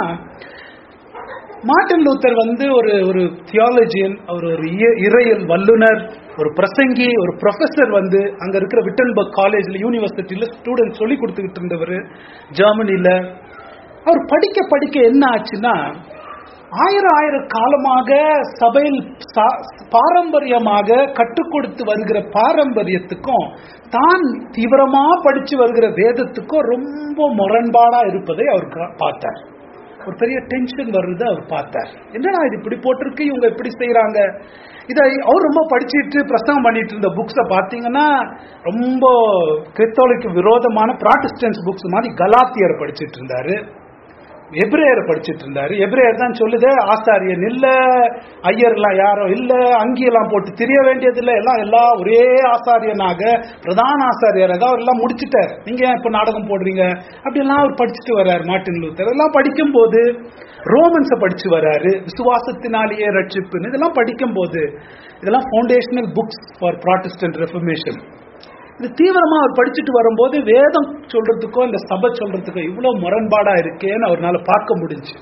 மார்ட்டின் லூத்தர் வந்து ஒரு ஒரு தியாலஜியன் அவர் ஒரு இய- இறையியல் வல்லுனர் ஒரு பிரசங்கி ஒரு ப்ரொஃபசர் வந்து அங்க இருக்கிற விட்டன்பர்க் காலேஜ்ல யூனிவர்சிட்டியில ஸ்டூடெண்ட் சொல்லி கொடுத்துக்கிட்டு இருந்தவர் ஜெர்மனில அவர் படிக்க படிக்க என்ன ஆச்சுன்னா ஆயிரம் ஆயிரம் காலமாக சபையில் சா- பாரம்பரியமாக கற்றுக் கொடுத்து வருகிற பாரம்பரியத்துக்கும் தான் தீவிரமா படிச்சு வருகிற வேதத்துக்கும் ரொம்ப முரண்பாடா இருப்பதை அவர் கா- பார்த்தார் ஒரு பெரிய டென்ஷன் வருது அவர் பார்த்தார் என்னடா இது இப்படி போட்டிருக்கு இவங்க இப்படி செய்யறாங்க இதை அவர் ரொம்ப படிச்சிட்டு பிரசங்கம் பண்ணிட்டு இருந்த புக்ஸை பார்த்தீங்கன்னா ரொம்ப கிறிஸ்தவனுக்கு விரோதமான ப்ராட்டஸ்டன்ஸ் புக்ஸ் மாதிரி கலாத்தியர் படிச்சிட்டு இருந்தாரு எப்ரேயர் படிச்சிட்டு இருந்தாரு எப்ரேயர் தான் சொல்லுது ஆசாரியன் இல்ல ஐயர்லாம் யாரும் இல்ல அங்கியெல்லாம் போட்டு தெரிய வேண்டியதில்லை எல்லாம் எல்லாம் ஒரே ஆசாரியனாக பிரதான ஆசாரியராக அவர் எல்லாம் முடிச்சிட்டார் நீங்க ஏன் இப்ப நாடகம் போடுறீங்க அப்படியெல்லாம் அவர் படிச்சுட்டு வர்றாரு மார்ட்டின் லூத்தர் இதெல்லாம் படிக்கும் போது ரோமன்ஸை படிச்சு வர்றாரு விசுவாசத்தினாலேயே ரட்சிப்புன்னு இதெல்லாம் படிக்கும் போது இதெல்லாம் foundational books for Protestant reformation இது தீவிரமா அவர் படிச்சுட்டு வரும்போது வேதம் சொல்றதுக்கோ இந்த சபை சொல்றதுக்கோ இவ்வளவு முரண்பாடா இருக்கேன்னு அவர்னால பார்க்க முடிஞ்சு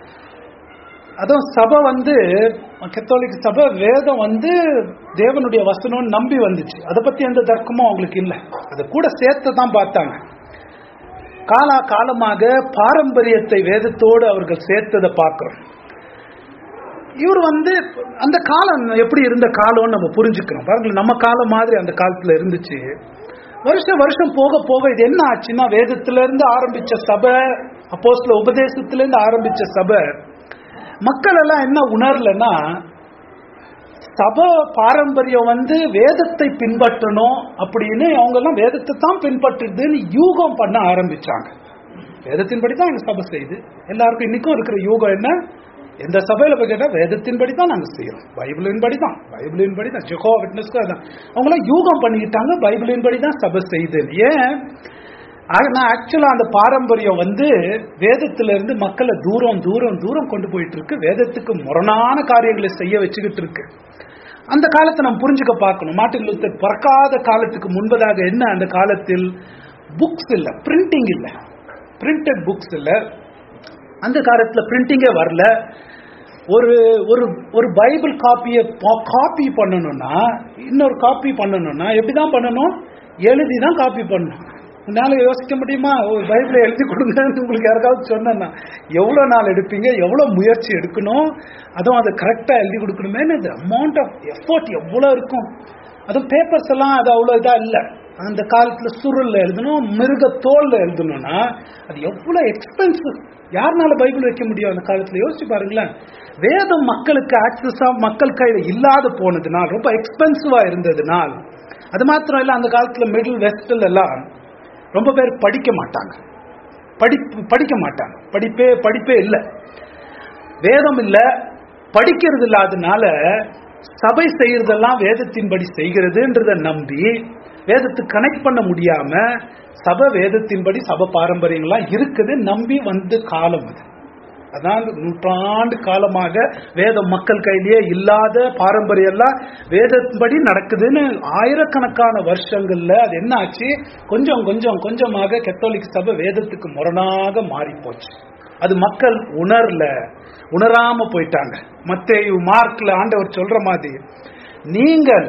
அதுவும் சபை வந்து கத்தோலிக் சபை வேதம் வந்து தேவனுடைய வசனம்னு நம்பி வந்துச்சு அதை பத்தி எந்த தர்க்கமும் அவங்களுக்கு இல்லை அதை கூட சேர்த்து தான் பார்த்தாங்க காலா காலமாக பாரம்பரியத்தை வேதத்தோடு அவர்கள் சேர்த்ததை பார்க்கிறோம் இவர் வந்து அந்த காலம் எப்படி இருந்த காலம்னு நம்ம புரிஞ்சுக்கிறோம் பாருங்களேன் நம்ம காலம் மாதிரி அந்த காலத்துல இருந்துச்சு வருஷம் வருஷம் போக போக இது என்ன ஆச்சுன்னா வேதத்துல இருந்து ஆரம்பிச்ச சபை அப்போஸ்ல உபதேசத்துல இருந்து ஆரம்பிச்ச சபை மக்கள் எல்லாம் என்ன உணரலன்னா சபை பாரம்பரியம் வந்து வேதத்தை பின்பற்றணும் அப்படின்னு அவங்க எல்லாம் வேதத்தை தான் பின்பற்றுதுன்னு யூகம் பண்ண ஆரம்பிச்சாங்க வேதத்தின்படி தான் எங்க சபை செய்யுது எல்லாருக்கும் இன்னைக்கும் இருக்கிற யூகம் என்ன எந்த சபையில போய் கேட்டா வேதத்தின்படி தான் நாங்க செய்யறோம் பைபிளின் படி தான் பைபிளின் படி தான் ஜெகோ விட்னஸ்க்கு அதான் அவங்களாம் யூகம் பண்ணிக்கிட்டாங்க பைபிளின் படி தான் சபை செய்யுது ஏன் ஆனா ஆக்சுவலா அந்த பாரம்பரியம் வந்து வேதத்துல இருந்து மக்களை தூரம் தூரம் தூரம் கொண்டு போயிட்டு இருக்கு வேதத்துக்கு முரணான காரியங்களை செய்ய வச்சுக்கிட்டு இருக்கு அந்த காலத்தை நம்ம புரிஞ்சுக்க பார்க்கணும் மார்ட்டின் லூத்தர் பிறக்காத காலத்துக்கு முன்பதாக என்ன அந்த காலத்தில் புக்ஸ் இல்ல பிரிண்டிங் இல்ல பிரிண்டட் புக்ஸ் இல்ல அந்த காலத்துல பிரிண்டிங்கே வரல ஒரு ஒரு ஒரு பைபிள் காப்பியை காப்பி பண்ணணும்னா இன்னொரு காப்பி பண்ணணும்னா எப்படிதான் பண்ணணும் எழுதி தான் காப்பி பண்ணணும் உன்னால யோசிக்க முடியுமா ஒரு பைபிளை எழுதி கொடுங்கன்னு உங்களுக்கு யாருக்காவது சொன்னா எவ்வளவு நாள் எடுப்பீங்க எவ்வளவு முயற்சி எடுக்கணும் அதுவும் அதை கரெக்டா எழுதி கொடுக்கணுமே அமௌண்ட் ஆஃப் எஃபர்ட் எவ்வளவு இருக்கும் அதுவும் பேப்பர்ஸ் எல்லாம் அது அவ்வளவு இதா இல்ல அந்த காலத்துல சுருள்ல எழுதணும் மிருக தோல்ல எழுதணும்னா அது எவ்வளவு எக்ஸ்பென்சிவ் யாருனால பைபிள் வைக்க முடியும் அந்த காலத்துல யோசிச்சு பாருங்களேன் வேதம் மக்களுக்கு ஆக்சஸா மக்கள் கையில இல்லாத போனதுனால் ரொம்ப எக்ஸ்பென்சிவா இருந்ததுனால் அது மாத்திரம் இல்ல அந்த காலத்துல மிடில் வெஸ்ட்ல எல்லாம் ரொம்ப பேர் படிக்க மாட்டாங்க படிப்பு படிக்க மாட்டாங்க படிப்பே படிப்பே இல்லை வேதம் இல்ல படிக்கிறது இல்லாதனால சபை செய்யறதெல்லாம் வேதத்தின்படி செய்கிறதுன்றத நம்பி வேதத்துக்கு கனெக்ட் பண்ண முடியாம சபை வேதத்தின்படி சபை பாரம்பரியங்கள்லாம் இருக்குது நம்பி வந்து காலம் அது அதான் நூற்றாண்டு காலமாக வேதம் மக்கள் கையிலேயே இல்லாத பாரம்பரியம் எல்லாம் வேதத்தின்படி நடக்குதுன்னு ஆயிரக்கணக்கான வருஷங்கள்ல அது என்ன ஆச்சு கொஞ்சம் கொஞ்சம் கொஞ்சமாக கத்தோலிக் சபை வேதத்துக்கு முரணாக மாறி போச்சு அது மக்கள் உணரல உணராம போயிட்டாங்க மத்தேயு மார்க்ல ஆண்டவர் சொல்ற மாதிரி நீங்கள்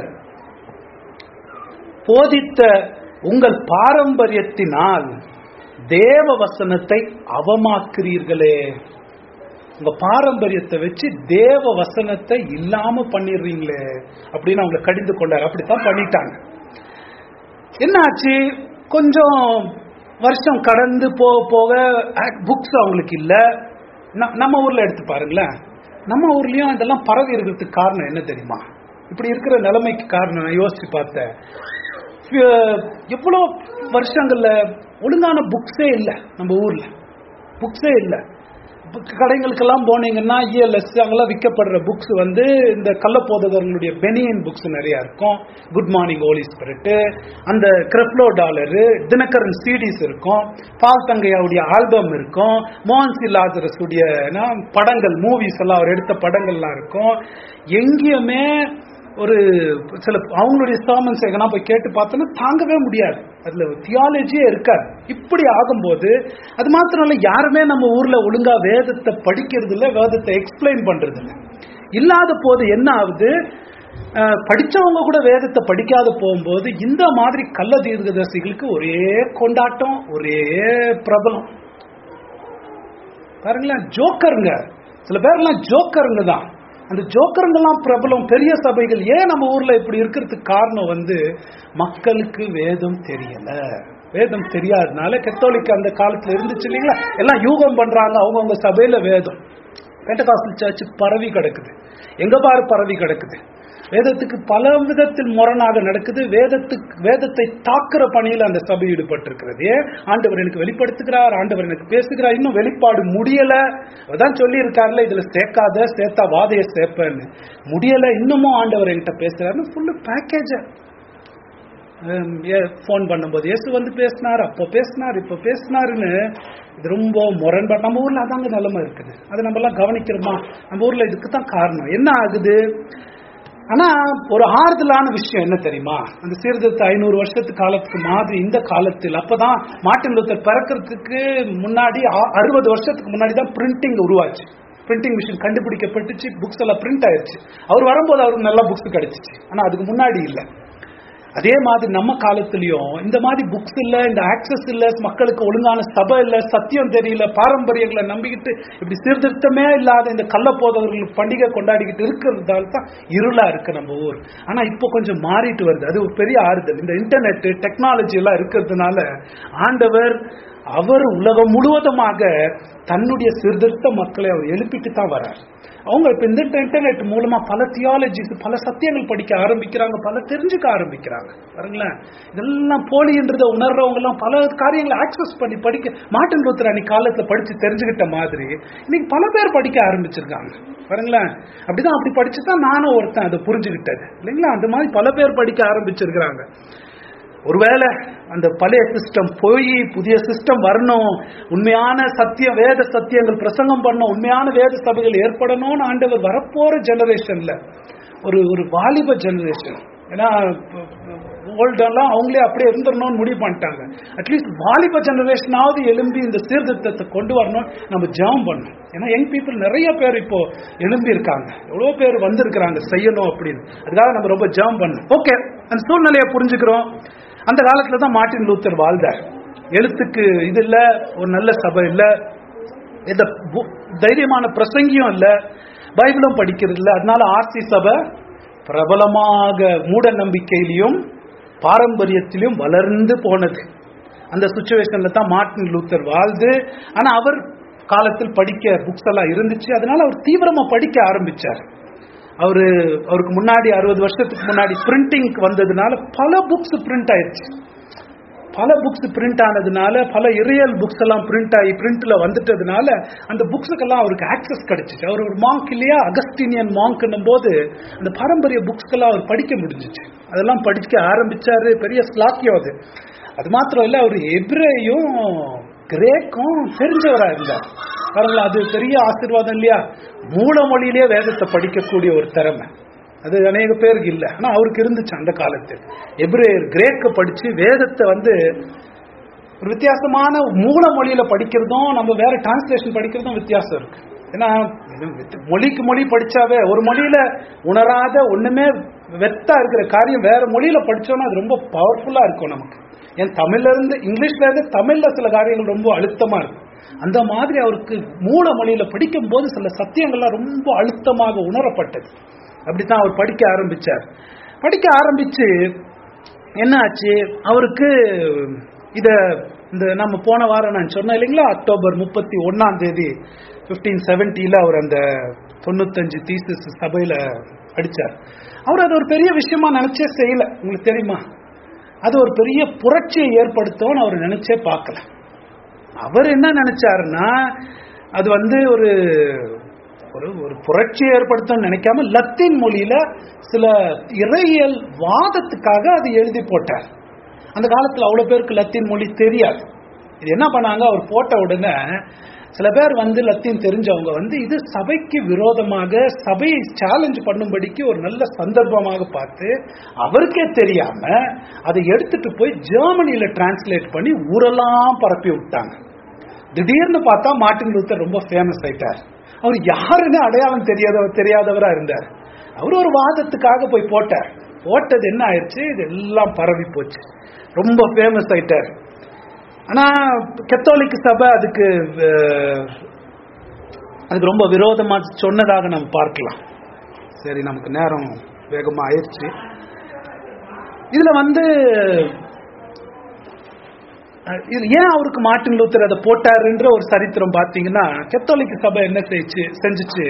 போதித்த உங்கள் பாரம்பரியத்தினால் தேவ வசனத்தை அவமாக்குறீர்களே உங்க பாரம்பரியத்தை வச்சு தேவ வசனத்தை இல்லாம பண்ணிடுறீங்களே அப்படின்னு அவங்களை கடிந்து கொண்டார் அப்படித்தான் பண்ணிட்டாங்க என்ன ஆச்சு கொஞ்சம் வருஷம் கடந்து போக போக புக்ஸ் அவங்களுக்கு இல்ல ந- நம்ம ஊர்ல எடுத்து பாருங்களேன் நம்ம ஊர்லயும் இதெல்லாம் பரவி இருக்கிறதுக்கு காரணம் என்ன தெரியுமா இப்படி இருக்கிற நிலைமைக்கு காரணம் நான் யோசிச்சு பார்த்தேன் அஹ் எவ்வளவு வருஷங்கள்ல ஒழுங்கான புக்ஸே இல்ல நம்ம ஊர்ல புக்ஸே இல்ல book கடைகளுக்கெல்லாம் போனீங்கன்னா இஎல்எஸ் அங்கெல்லாம் விற்கப்படுற புக்ஸ் வந்து இந்த கள்ளப்போதகர்களுடைய பெனியன் புக்ஸ் நிறைய இருக்கும் குட் மார்னிங் ஹோலி ஸ்பிரிட் அந்த கிரெப்லோ டாலரு தினகரன் சீடிஸ் இருக்கும் பால் தங்கையாவுடைய ஆல்பம் இருக்கும் மோகன்சி லாசரஸ் உடைய என்ன, படங்கள் மூவிஸ் எல்லாம் அவர் எடுத்த படங்கள்லாம் இருக்கும் எங்கேயுமே ஒரு சில அவங்களுடைய சாமன்ஸ் எங்கன்னா போய் கேட்டு பார்த்தோன்னா தாங்கவே முடியாது அதுல தியாலஜியே இருக்காது இப்படி ஆகும்போது அது மாத்திரம் இல்ல யாருமே நம்ம ஊர்ல ஒழுங்கா வேதத்தை படிக்கிறது இல்ல வேதத்தை எக்ஸ்பிளைன் பண்றது இல்ல இல்லாத போது என்ன ஆகுது அஹ், படிச்சவங்க கூட வேதத்தை படிக்காத போகும்போது இந்த மாதிரி கள்ள தீர்க்கதரிசிகளுக்கு ஒரே கொண்டாட்டம் ஒரே பிரபலம் பாருங்களேன் ஜோக்கருங்க சில பேர்லாம் ஜோக்கருங்க தான் அந்த ஜோக்கருங்கெல்லாம் பிரபலம் பெரிய சபைகள் ஏன் நம்ம ஊர்ல இப்படி இருக்கிறதுக்கு காரணம் வந்து மக்களுக்கு வேதம் தெரியல வேதம் தெரியாதனால கத்தோலிக்க அந்த காலத்துல இருந்துச்சு இல்லைங்களா எல்லாம் யூகம் பண்றாங்க அவங்கவுங்க சபையில வேதம் பெண்டகாசல் சர்ச் பரவி கிடக்குது எங்க பாரு பரவி கிடக்குது வேதத்துக்கு பல விதத்தில் முரணாக நடக்குது வேதத்துக்கு வேதத்தை தாக்குற பணியில் அந்த சபை ஈடுபட்டிருக்கிறது ஏன் ஆண்டவர் எனக்கு வெளிப்படுத்துகிறார் ஆண்டவர் எனக்கு பேசுகிறார் இன்னும் வெளிப்பாடு முடியல அதான் சொல்லி இருக்காருல்ல இதுல சேர்க்காத சேர்த்தா வாதைய சேர்ப்பேன்னு முடியல இன்னமும் ஆண்டவர் என்கிட்ட பேசுறாருன்னு ஃபுல்லு பேக்கேஜ ஃபோன் பண்ணும்போது இயேசு வந்து பேசினார் அப்போ பேசினார் இப்போ பேசினாருன்னு இது ரொம்ப முரண்பாடு நம்ம ஊர்ல அதாங்க நிலைமை இருக்குது அதை நம்ம எல்லாம் கவனிக்கிறோமா நம்ம ஊர்ல இதுக்கு தான் காரணம் என்ன ஆகுது ஆனா ஒரு ஆறுதலான விஷயம் என்ன தெரியுமா அந்த சீர்திருத்த ஐநூறு வருஷத்து காலத்துக்கு மாதிரி இந்த காலத்தில் அப்பதான் மார்ட்டின் லூத்தர் பிறக்கிறதுக்கு முன்னாடி அ- அறுபது வருஷத்துக்கு முன்னாடி தான் பிரிண்டிங் உருவாச்சு பிரிண்டிங் மிஷின் கண்டுபிடிக்கப்பட்டுச்சு புக்ஸ் எல்லாம் பிரிண்ட் ஆயிருச்சு அவர் வரும்போது அவருக்கு நல்ல புக்ஸ் கிடைச்சிச்சு ஆனா அதுக்கு முன்னாடி இல்லை அதே மாதிரி நம்ம காலத்திலயும் இந்த மாதிரி புக்ஸ் இல்ல இந்த ஆக்சஸ் இல்ல மக்களுக்கு ஒழுங்கான சபை இல்ல சத்தியம் தெரியல பாரம்பரியங்களை நம்பிக்கிட்டு இப்படி சீர்திருத்தமே இல்லாத இந்த கள்ளப்போதவர்கள் பண்டிகை கொண்டாடிக்கிட்டு இருக்கிறதால தான் இருளா இருக்கு நம்ம ஊர் ஆனா இப்போ கொஞ்சம் மாறிட்டு வருது அது ஒரு பெரிய ஆறுதல் இந்த இன்டர்நெட் டெக்னாலஜி எல்லாம் இருக்கிறதுனால ஆண்டவர் அவர் உலகம் முழுவதுமாக தன்னுடைய சீர்திருத்த மக்களை அவர் எழுப்பிட்டு தான் வரார் அவங்க இப்ப இந்த இன்டர்நெட் மூலமா பல தியாலஜிஸ் பல சத்தியங்கள் படிக்க ஆரம்பிக்கிறாங்க பல தெரிஞ்சுக்க ஆரம்பிக்கிறாங்க பாருங்களேன் இதெல்லாம் போலின்றத உணர்றவங்க எல்லாம் பல காரியங்களை ஆக்சஸ் பண்ணி படிக்க மார்ட்டின் லூத்தர் அன்னைக்கு காலத்துல படிச்சு தெரிஞ்சுக்கிட்ட மாதிரி இன்னைக்கு பல பேர் படிக்க ஆரம்பிச்சிருக்காங்க பாருங்களேன் அப்படிதான் அப்படி படிச்சு தான் நானும் ஒருத்தன் அதை புரிஞ்சுக்கிட்டது இல்லைங்களா அந்த மாதிரி பல பேர் படிக்க ஆரம்பிச்சிருக்கிறாங்க ஒருவேளை அந்த பழைய சிஸ்டம் போய் புதிய சிஸ்டம் வரணும் உண்மையான சத்தியம் வேத சத்தியங்கள் பிரசங்கம் பண்ணணும் உண்மையான வேத சபைகள் ஏற்படணும்னு ஆண்டவர் வரப்போற ஜெனரேஷன்ல ஒரு ஒரு வாலிப ஜெனரேஷன் ஏன்னா ஓல்டெல்லாம் அவங்களே அப்படியே இருந்துடணும்னு முடிவு பண்ணிட்டாங்க அட்லீஸ்ட் வாலிப ஜெனரேஷனாவது எழும்பி இந்த சீர்திருத்தத்தை கொண்டு வரணும் நம்ம ஜெபம் பண்ணணும் ஏன்னா யங் பீப்புள் நிறைய பேர் இப்போ எழும்பி இருக்காங்க எவ்வளோ பேர் வந்திருக்கிறாங்க செய்யணும் அப்படின்னு அதுக்காக நம்ம ரொம்ப ஜெபம் பண்ணணும் ஓகே அந்த சூழ்நிலையை புரிஞ்சுக்கிறோம் அந்த காலத்துல தான் மார்ட்டின் லூத்தர் வாழ்ந்தார் எழுத்துக்கு இது இல்ல ஒரு நல்ல சபை இல்ல இந்த பு- தைரியமான பிரசங்கியும் இல்ல பைபிளும் படிக்கிறது இல்ல அதனால ஆர்சி சபை பிரபலமாக மூட நம்பிக்கையிலையும் பாரம்பரியத்திலும் வளர்ந்து போனது அந்த சுச்சுவேஷன்ல தான் மார்ட்டின் லூத்தர் வாழ்ந்து ஆனா அவர் காலத்தில் படிக்க புக்ஸ் எல்லாம் இருந்துச்சு அதனால அவர் தீவிரமா படிக்க ஆரம்பிச்சார் அவரு அவருக்கு முன்னாடி அறுபது வருஷத்துக்கு முன்னாடி பிரிண்டிங் வந்ததுனால பல புக்ஸ் பிரிண்ட் ஆயிடுச்சு பல புக்ஸ் பிரிண்ட் ஆனதுனால பல இரியல் புக்ஸ் எல்லாம் பிரிண்ட் ஆகி பிரிண்ட்ல வந்துட்டதுனால அந்த புக்ஸுக்கெல்லாம் அவருக்கு ஆக்சஸ் கிடைச்சிச்சு அவர் ஒரு மாங்க் இல்லையா அகஸ்டீனியன் மாங்க்னும் போது அந்த பாரம்பரிய புக்ஸ்க்கெல்லாம் அவர் படிக்க முடிஞ்சிச்சு அதெல்லாம் படிக்க ஆரம்பிச்சாரு பெரிய ஸ்லாக்கியம் அது அது மாத்திரம் இல்ல அவர் எப்ரேயும் கிரேக்கும் தெரிஞ்சவரா இருந்தார் பாருங்களா அது பெரிய ஆசீர்வாதம் இல்லையா மூல மொழியிலே வேதத்தை படிக்கக்கூடிய ஒரு திறமை அது அநேக பேருக்கு இல்லை ஆனா அவருக்கு இருந்துச்சு அந்த காலத்தில் எப்ரேயர் கிரேக்க படிச்சு வேதத்தை வந்து ஒரு வித்தியாசமான மூல மொழியில படிக்கிறதும் நம்ம வேற டிரான்ஸ்லேஷன் படிக்கிறதும் வித்தியாசம் இருக்கு ஏன்னா மொழிக்கு மொழி படிச்சாவே ஒரு மொழியில உணராத ஒண்ணுமே வெத்தா இருக்கிற காரியம் வேற மொழியில படிச்சோம்னா அது ரொம்ப பவர்ஃபுல்லா இருக்கும் நமக்கு ஏன் தமிழ்ல இருந்து இங்கிலீஷ்ல இருந்து தமிழ்ல சில காரியங்கள் ரொம்ப அழுத்தமா இருக்கும் அந்த மாதிரி அவருக்கு மூல மொழியில படிக்கும் போது சில சத்தியங்கள்லாம் ரொம்ப அழுத்தமாக உணரப்பட்டது அப்படித்தான் அவர் படிக்க ஆரம்பிச்சார் படிக்க ஆரம்பிச்சு என்ன ஆச்சு அவருக்கு இத இந்த நம்ம போன வாரம் நான் சொன்னேன் இல்லைங்களா அக்டோபர் முப்பத்தி ஒன்னாம் தேதி பிப்டீன் செவன்டில அவர் அந்த தொண்ணூத்தஞ்சு தீசிஸ் சபையில அடிச்சார் அவர் அது ஒரு பெரிய விஷயமா நினைச்சே செய்யல உங்களுக்கு தெரியுமா அது ஒரு பெரிய புரட்சியை ஏற்படுத்தும்னு அவர் நினைச்சே பார்க்கல அவர் என்ன நினைச்சாருன்னா அது வந்து ஒரு ஒரு ஒரு புரட்சி ஏற்படுத்தும் நினைக்காம லத்தீன் மொழியில சில இறையியல் வாதத்துக்காக அது எழுதி போட்டார் அந்த காலத்துல அவ்வளவு பேருக்கு லத்தீன் மொழி தெரியாது இது என்ன பண்ணாங்க அவர் போட்ட உடனே சில பேர் வந்து லத்தீன் தெரிஞ்சவங்க வந்து இது சபைக்கு விரோதமாக சபையை சேலஞ்ச் பண்ணும்படிக்கு ஒரு நல்ல சந்தர்ப்பமாக பார்த்து அவருக்கே தெரியாம அதை எடுத்துட்டு போய் ஜெர்மனியில டிரான்ஸ்லேட் பண்ணி ஊரெல்லாம் பரப்பி விட்டாங்க திடீர்னு பார்த்தா மார்ட்டின் லூத்தர் ரொம்ப ஃபேமஸ் ஆயிட்டார் அவர் யாருன்னு அடையாளம் தெரியாதவர் தெரியாதவரா இருந்தார் அவர் ஒரு வாதத்துக்காக போய் போட்டார் போட்டது என்ன ஆயிடுச்சு இது எல்லாம் பரவி போச்சு ரொம்ப ஃபேமஸ் ஆயிட்டார் ஆனா கத்தோலிக்க சபை அதுக்கு அஹ், அதுக்கு ரொம்ப விரோதமா சொன்னதாக நம்ம பார்க்கலாம் சரி நமக்கு நேரம் வேகமா ஆயிடுச்சு இதுல வந்து அஹ், இது ஏன் அவருக்கு மார்ட்டின் லூத்தர் அதை போட்டாருன்ற ஒரு சரித்திரம் பார்த்தீங்கன்னா கத்தோலிக்க சபை என்ன செய்ச்சு செஞ்சுச்சு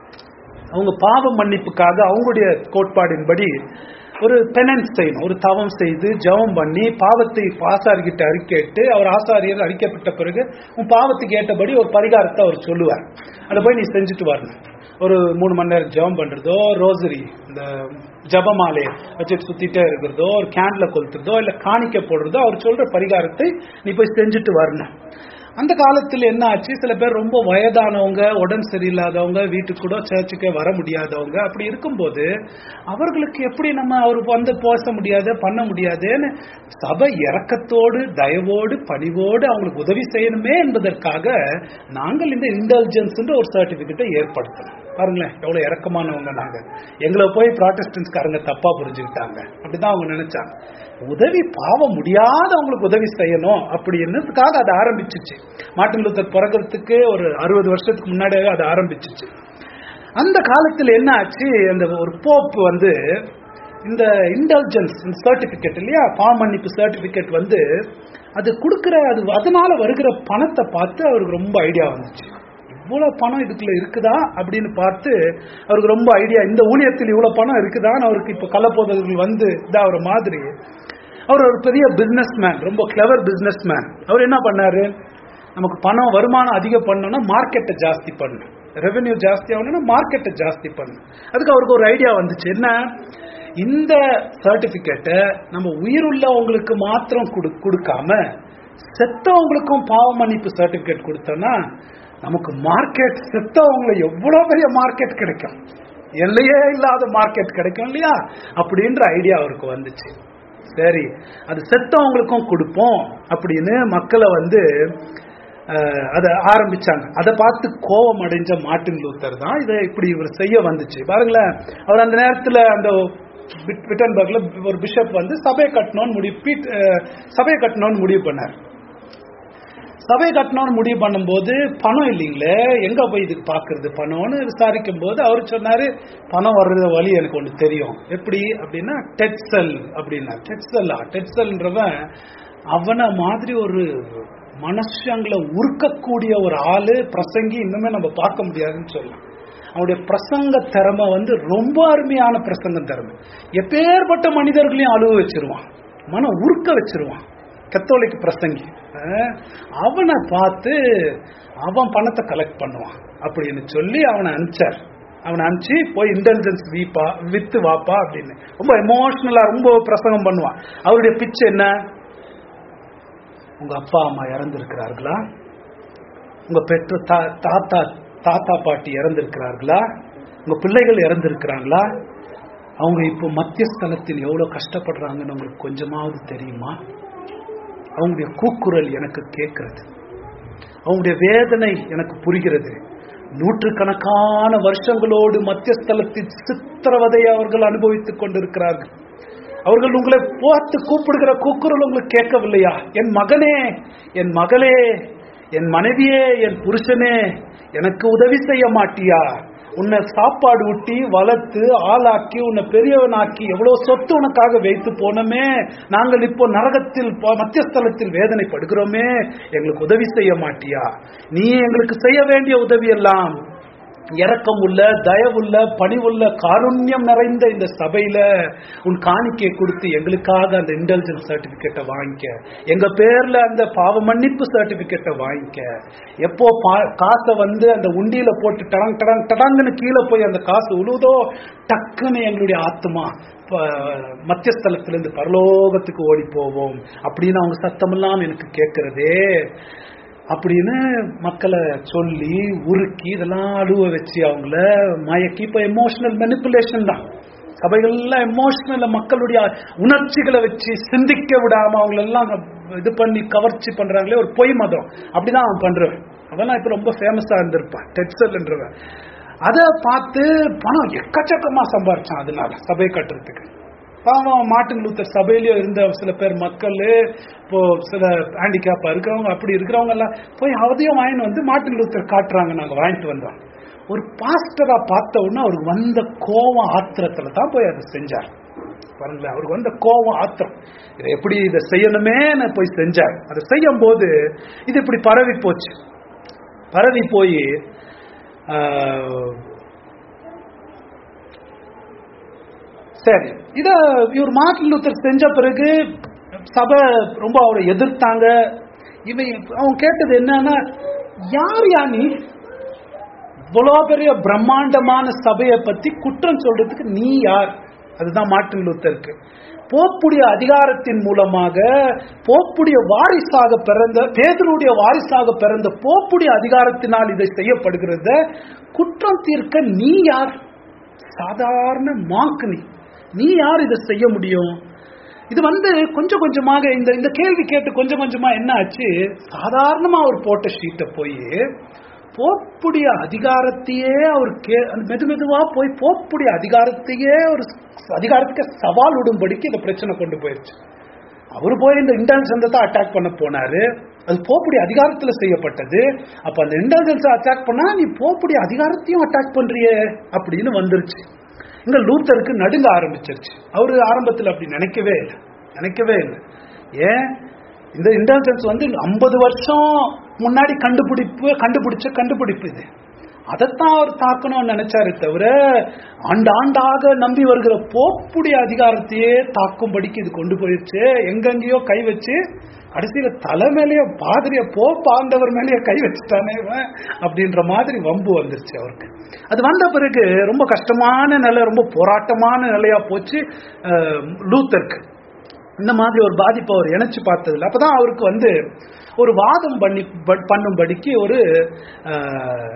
அவங்க பாவ மன்னிப்புக்காக அவங்களுடைய கோட்பாடின்படி ஒரு பெனன்ஸ் செய்யணும் ஒரு தவம் செய்து ஜெபம் பண்ணி பாவத்தை ஆசாரிகிட்ட அறிக்கையிட்டு அவர் ஆசாரியர் அறிக்கப்பட்ட பிறகு உன் பாவத்துக்கு ஏற்றபடி ஒரு பரிகாரத்தை அவர் சொல்லுவார் அதை போய் நீ செஞ்சுட்டு வரணும் ஒரு மூணு மணி நேரம் ஜெபம் பண்றதோ ரோசரி இந்த ஜபமாலையை வச்சுட்டு சுத்திட்டே இருக்கிறதோ ஒரு கேன்ல கொளுத்துறதோ இல்ல காணிக்க போடுறதோ அவர் சொல்ற பரிகாரத்தை நீ போய் செஞ்சுட்டு வரணும் அந்த காலத்துல என்ன ஆச்சு சில பேர் ரொம்ப வயதானவங்க உடம்பு சரியில்லாதவங்க வீட்டுக்கு கூட சர்ச்சுக்கே வர முடியாதவங்க அப்படி இருக்கும்போது அவர்களுக்கு எப்படி நம்ம அவர் வந்து பேச முடியாது பண்ண முடியாதுன்னு சபை இரக்கத்தோடு தயவோடு பணிவோடு அவங்களுக்கு உதவி செய்யணுமே என்பதற்காக நாங்கள் இந்த இன்டெலிஜென்ஸ் ஒரு சர்டிபிகேட்டை ஏற்படுத்தணும் பாருங்களேன் எவ்வளவு இறக்கமானவங்க நாங்க எங்களை போய் ப்ராட்டஸ்டன்ஸ்காரங்க தப்பா புரிஞ்சுக்கிட்டாங்க அப்படிதான் அவங்க நினைச்சாங்க உதவி பாவம் முடியாதவங்களுக்கு உதவி செய்யணும் அப்படின்னதுக்காக அது ஆரம்பிச்சிச்சு மார்ட்டின் லூத்தர் பிறகுறதுக்கு ஒரு அறுபது வருஷத்துக்கு முன்னாடியே அது ஆரம்பிச்சிச்சு அந்த காலத்தில் என்ன ஆச்சு அந்த ஒரு போப் வந்து இந்த இன்டெலிஜென்ஸ் சர்டிபிகேட் இல்லையா பாவ மன்னிப்பு சர்டிபிகேட் வந்து அது கொடுக்கிற அது அதனால வருகிற பணத்தை பார்த்து அவருக்கு ரொம்ப ஐடியா வந்துச்சு இவ்வளவு பணம் இதுக்குள்ள இருக்குதா அப்படின்னு பார்த்து அவருக்கு ரொம்ப ஐடியா இந்த ஊழியத்தில் இவ்வளவு பணம் இருக்குதான்னு அவருக்கு இப்ப கலப்போதர்கள் வந்து இதாகிற மாதிரி அவர் ஒரு பெரிய பிசினஸ் மேன் ரொம்ப கிளவர் பிசினஸ் மேன் அவர் என்ன பண்ணாரு நமக்கு பணம் வருமானம் அதிகம் பண்ணணும்னா மார்க்கெட்டை ஜாஸ்தி பண்ணணும் ரெவென்யூ ஜாஸ்தி ஆகணும்னா மார்க்கெட்டை ஜாஸ்தி பண்ணணும் அதுக்கு அவருக்கு ஒரு ஐடியா வந்துச்சு என்ன இந்த சர்டிபிகேட்டை நம்ம உயிருள்ளவங்களுக்கு மாத்திரம் கொடு- கொடுக்காம செத்தவங்களுக்கும் பாவ மன்னிப்பு சர்டிபிகேட் கொடுத்தோம்னா நமக்கு மார்க்கெட் செத்தவங்களை எவ்வளவு பெரிய மார்க்கெட் கிடைக்கும் எல்லையே இல்லாத மார்க்கெட் கிடைக்கும் இல்லையா அப்படின்ற ஐடியா அவருக்கு வந்துச்சு சரி அது செத்தவங்களுக்கும் கொடுப்போம் அப்படின்னு மக்களை வந்து அஹ், அதை ஆரம்பிச்சாங்க அதை பார்த்து கோபம் அடைஞ்ச மார்ட்டின் லூத்தர் தான் இதை இப்படி இவர் செய்ய வந்துச்சு பாருங்களேன் அவர் அந்த நேரத்துல அந்த விட்- விட்டன்பர்க்ல ஒரு பிஷப் வந்து சபை கட்டணும்னு முடிவு பீட் அஹ், சபை கட்டணும்னு முடிவு பண்ணார் சபை கட்டணும்னு முடிவு பண்ணும்போது பணம் இல்லைங்களே எங்க போய் இதுக்கு பாக்குறது பணம்னு விசாரிக்கும் போது அவர் சொன்னாரு பணம் வர்றது வழி எனக்கு ஒன்று தெரியும் எப்படி அப்படின்னா டெட்சல் அப்படின்னா டெட்சல்லா டெட்சல்ன்றவன் அவனை மாதிரி ஒரு மனுஷங்களை உருக்கக்கூடிய ஒரு ஆளு பிரசங்கி இன்னுமே நம்ம பார்க்க முடியாதுன்னு சொல்லலாம் அவனுடைய பிரசங்க திறமை வந்து ரொம்ப அருமையான பிரசங்க திறமை எப்பேற்பட்ட மனிதர்களையும் அழுவ வச்சிருவான் மனம் உருக்க வச்சிருவான் கத்தோலிக்கு பிரசங்கி அஹ், அவனை பார்த்து அவன் பணத்தை கலெக்ட் பண்ணுவான் அப்படின்னு சொல்லி அவனை அனுப்பிச்சார் அவனை அனுப்பிச்சு போய் இன்டெலிஜென்ஸ் வீப்பா வித்து வாப்பா அப்படின்னு ரொம்ப எமோஷனலா ரொம்ப பிரசங்கம் பண்ணுவான் அவருடைய பிச்சு என்ன உங்க அப்பா அம்மா இறந்திருக்கிறார்களா உங்க பெற்ற தா- தாத்தா தாத்தா பாட்டி இறந்திருக்கிறார்களா உங்க பிள்ளைகள் இறந்திருக்கிறாங்களா அவங்க இப்போ மத்தியஸ்தலத்தில் எவ்வளவு கஷ்டப்படுறாங்கன்னு உங்களுக்கு கொஞ்சமாவது தெரியுமா அவங்களுடைய கூக்குரல் எனக்கு கேட்கிறது அவங்களுடைய வேதனை எனக்கு புரிகிறது நூற்றுக்கணக்கான வருஷங்களோடு மத்தியஸ்தலத்தில் சித்திரவதை அவர்கள் அனுபவித்துக் கொண்டிருக்கிறார்கள் அவர்கள் உங்களை பார்த்து கூப்பிடுகிற கூக்குரல் உங்களுக்கு கேட்கவில்லையா என் மகனே என் மகளே என் மனைவியே என் புருஷனே எனக்கு உதவி செய்ய மாட்டியா உன்னை சாப்பாடு ஊட்டி வளர்த்து ஆளாக்கி உன்னை பெரியவனாக்கி எவ்வளவு சொத்து உனக்காக வைத்து போனோமே நாங்கள் இப்போ நரகத்தில் ப- மத்தியஸ்தலத்தில் வேதனைப்படுகிறோமே எங்களுக்கு உதவி செய்ய மாட்டியா நீ எங்களுக்கு செய்ய வேண்டிய உதவி எல்லாம் இரக்கம் உள்ள தயவுள்ள பணிவுள்ள காருண்யம் நிறைந்த இந்த சபையில உன் காணிக்கை கொடுத்து எங்களுக்காக அந்த இன்டெலிஜென்ஸ் சர்டிபிகேட்டை வாங்கிக்க எங்க பேர்ல அந்த பாவ மன்னிப்பு சர்டிபிகேட்டை வாங்கிக்க எப்போ பா- காசை வந்து அந்த உண்டியில போட்டு டடங் டடங் டடங்குன்னு கீழே போய் அந்த காசு உழுதோ டக்குன்னு எங்களுடைய ஆத்மா ப- மத்தியஸ்தலத்திலிருந்து பரலோகத்துக்கு ஓடி போவோம் அப்படின்னு அவங்க சத்தமெல்லாம் எனக்கு கேட்கிறதே அப்படின்னு மக்களை சொல்லி உருக்கி இதெல்லாம் அழுவ வச்சு அவங்கள மயக்கி இப்ப எமோஷனல் மெனிப்புலேஷன் தான் சபைகள்லாம் எமோஷனல் மக்களுடைய உணர்ச்சிகளை வச்சு சிந்திக்க விடாம அவங்களெல்லாம் இது பண்ணி கவர்ச்சி பண்றாங்களே ஒரு பொய் மதம் அப்படிதான் அவன் பண்றவன் அவெல்லாம் இப்ப ரொம்ப ஃபேமஸா இருந்திருப்பான் டெட்சல்ன்றவன் அதை பார்த்து பணம் எக்கச்சக்கமா சம்பாரிச்சான் அதனால சபை கட்டுறதுக்கு பாவம் மார்ட்டின் லூத்தர் சபையிலயும் இருந்த சில பேர் மக்கள் இப்போ சில ஹேண்டிகேப்பா இருக்கிறவங்க அப்படி இருக்கிறவங்க எல்லாம் போய் அதையும் வாங்கிட்டு வந்து மார்ட்டின் லூத்தர் காட்டுறாங்க நாங்க வாங்கிட்டு வந்தோம் ஒரு பாஸ்டரா பார்த்த உடனே அவருக்கு வந்த கோவம் ஆத்திரத்துல தான் போய் அதை செஞ்சார் பாருங்களேன் அவருக்கு வந்த கோவம் ஆத்திரம் இதை எப்படி இதை செய்யணுமேன்னு போய் செஞ்சார் அதை செய்யும் போது இது இப்படி பரவி போச்சு பரவி போய் சரி இத இவர் மார்ட்டின் லூத்தர் செஞ்ச பிறகு சபை ரொம்ப அவரை எதிர்த்தாங்க இவன் அவன் கேட்டது என்னன்னா யார் யா நீ இவ்வளோ பெரிய பிரம்மாண்டமான சபையை பத்தி குற்றம் சொல்றதுக்கு நீ யார் அதுதான் மார்ட்டின் லூத்தருக்கு போப்புடைய அதிகாரத்தின் மூலமாக போப்புடைய வாரிசாக பிறந்த பேதருடைய வாரிசாக பிறந்த போப்புடைய அதிகாரத்தினால் இதை செய்யப்படுகிறத குற்றம் தீர்க்க நீ யார் சாதாரண மாக்கு நீ நீ யார் இதை செய்ய முடியும் இது வந்து கொஞ்சம் கொஞ்சமாக இந்த இந்த கேள்வி கேட்டு கொஞ்சம் கொஞ்சமா என்ன ஆச்சு சாதாரணமா அவர் போட்ட ஷீட்டை போய் போப்புடைய அதிகாரத்தையே அவர் கே அந்த மெது மெதுவா போய் போப்புடைய அதிகாரத்தையே ஒரு அதிகாரத்துக்கு சவால் விடும்படிக்கு இந்த பிரச்சனை கொண்டு போயிருச்சு அவர் போய் இந்த இன்டெலிஜென்ஸை அட்டாக் பண்ண போனாரு அது போப்புடைய அதிகாரத்துல செய்யப்பட்டது அப்ப அந்த இன்டெலிஜென்ஸை அட்டாக் பண்ணா நீ போப்புடைய அதிகாரத்தையும் அட்டாக் பண்றியே அப்படின்னு வந்துருச்சு இங்க லூத்தருக்கு நடுங்க ஆரம்பிச்சிருச்சு அவரு ஆரம்பத்துல அப்படி நினைக்கவே இல்லை நினைக்கவே இல்லை ஏன் இந்த இன்டெலிஜென்ஸ் வந்து ஐம்பது வருஷம் முன்னாடி கண்டுபிடிப்பு கண்டுபிடிச்ச கண்டுபிடிப்பு இது அதைத்தான் அவர் தாக்கணும்னு நினைச்சாரு தவிர ஆண்டாண்டாக நம்பி வருகிற போப்புடைய அதிகாரத்தையே தாக்கும்படிக்கு இது கொண்டு போயிடுச்சு எங்கெங்கேயோ கை வச்சு கடைசியில தலை மேலேயே பாதிரிய போப் ஆண்டவர் மேலேயே கை வச்சுட்டானே இவன் அப்படின்ற மாதிரி வம்பு வந்துருச்சு அவருக்கு அது வந்த பிறகு ரொம்ப கஷ்டமான நிலை ரொம்ப போராட்டமான நிலையா போச்சு அஹ், லூத்தருக்கு இந்த மாதிரி ஒரு பாதிப்பை அவர் இணைச்சு பார்த்ததில்ல அப்பதான் அவருக்கு வந்து ஒரு வாதம் பண்ணி ப- பண்ணும்படிக்கு ஒரு அஹ்,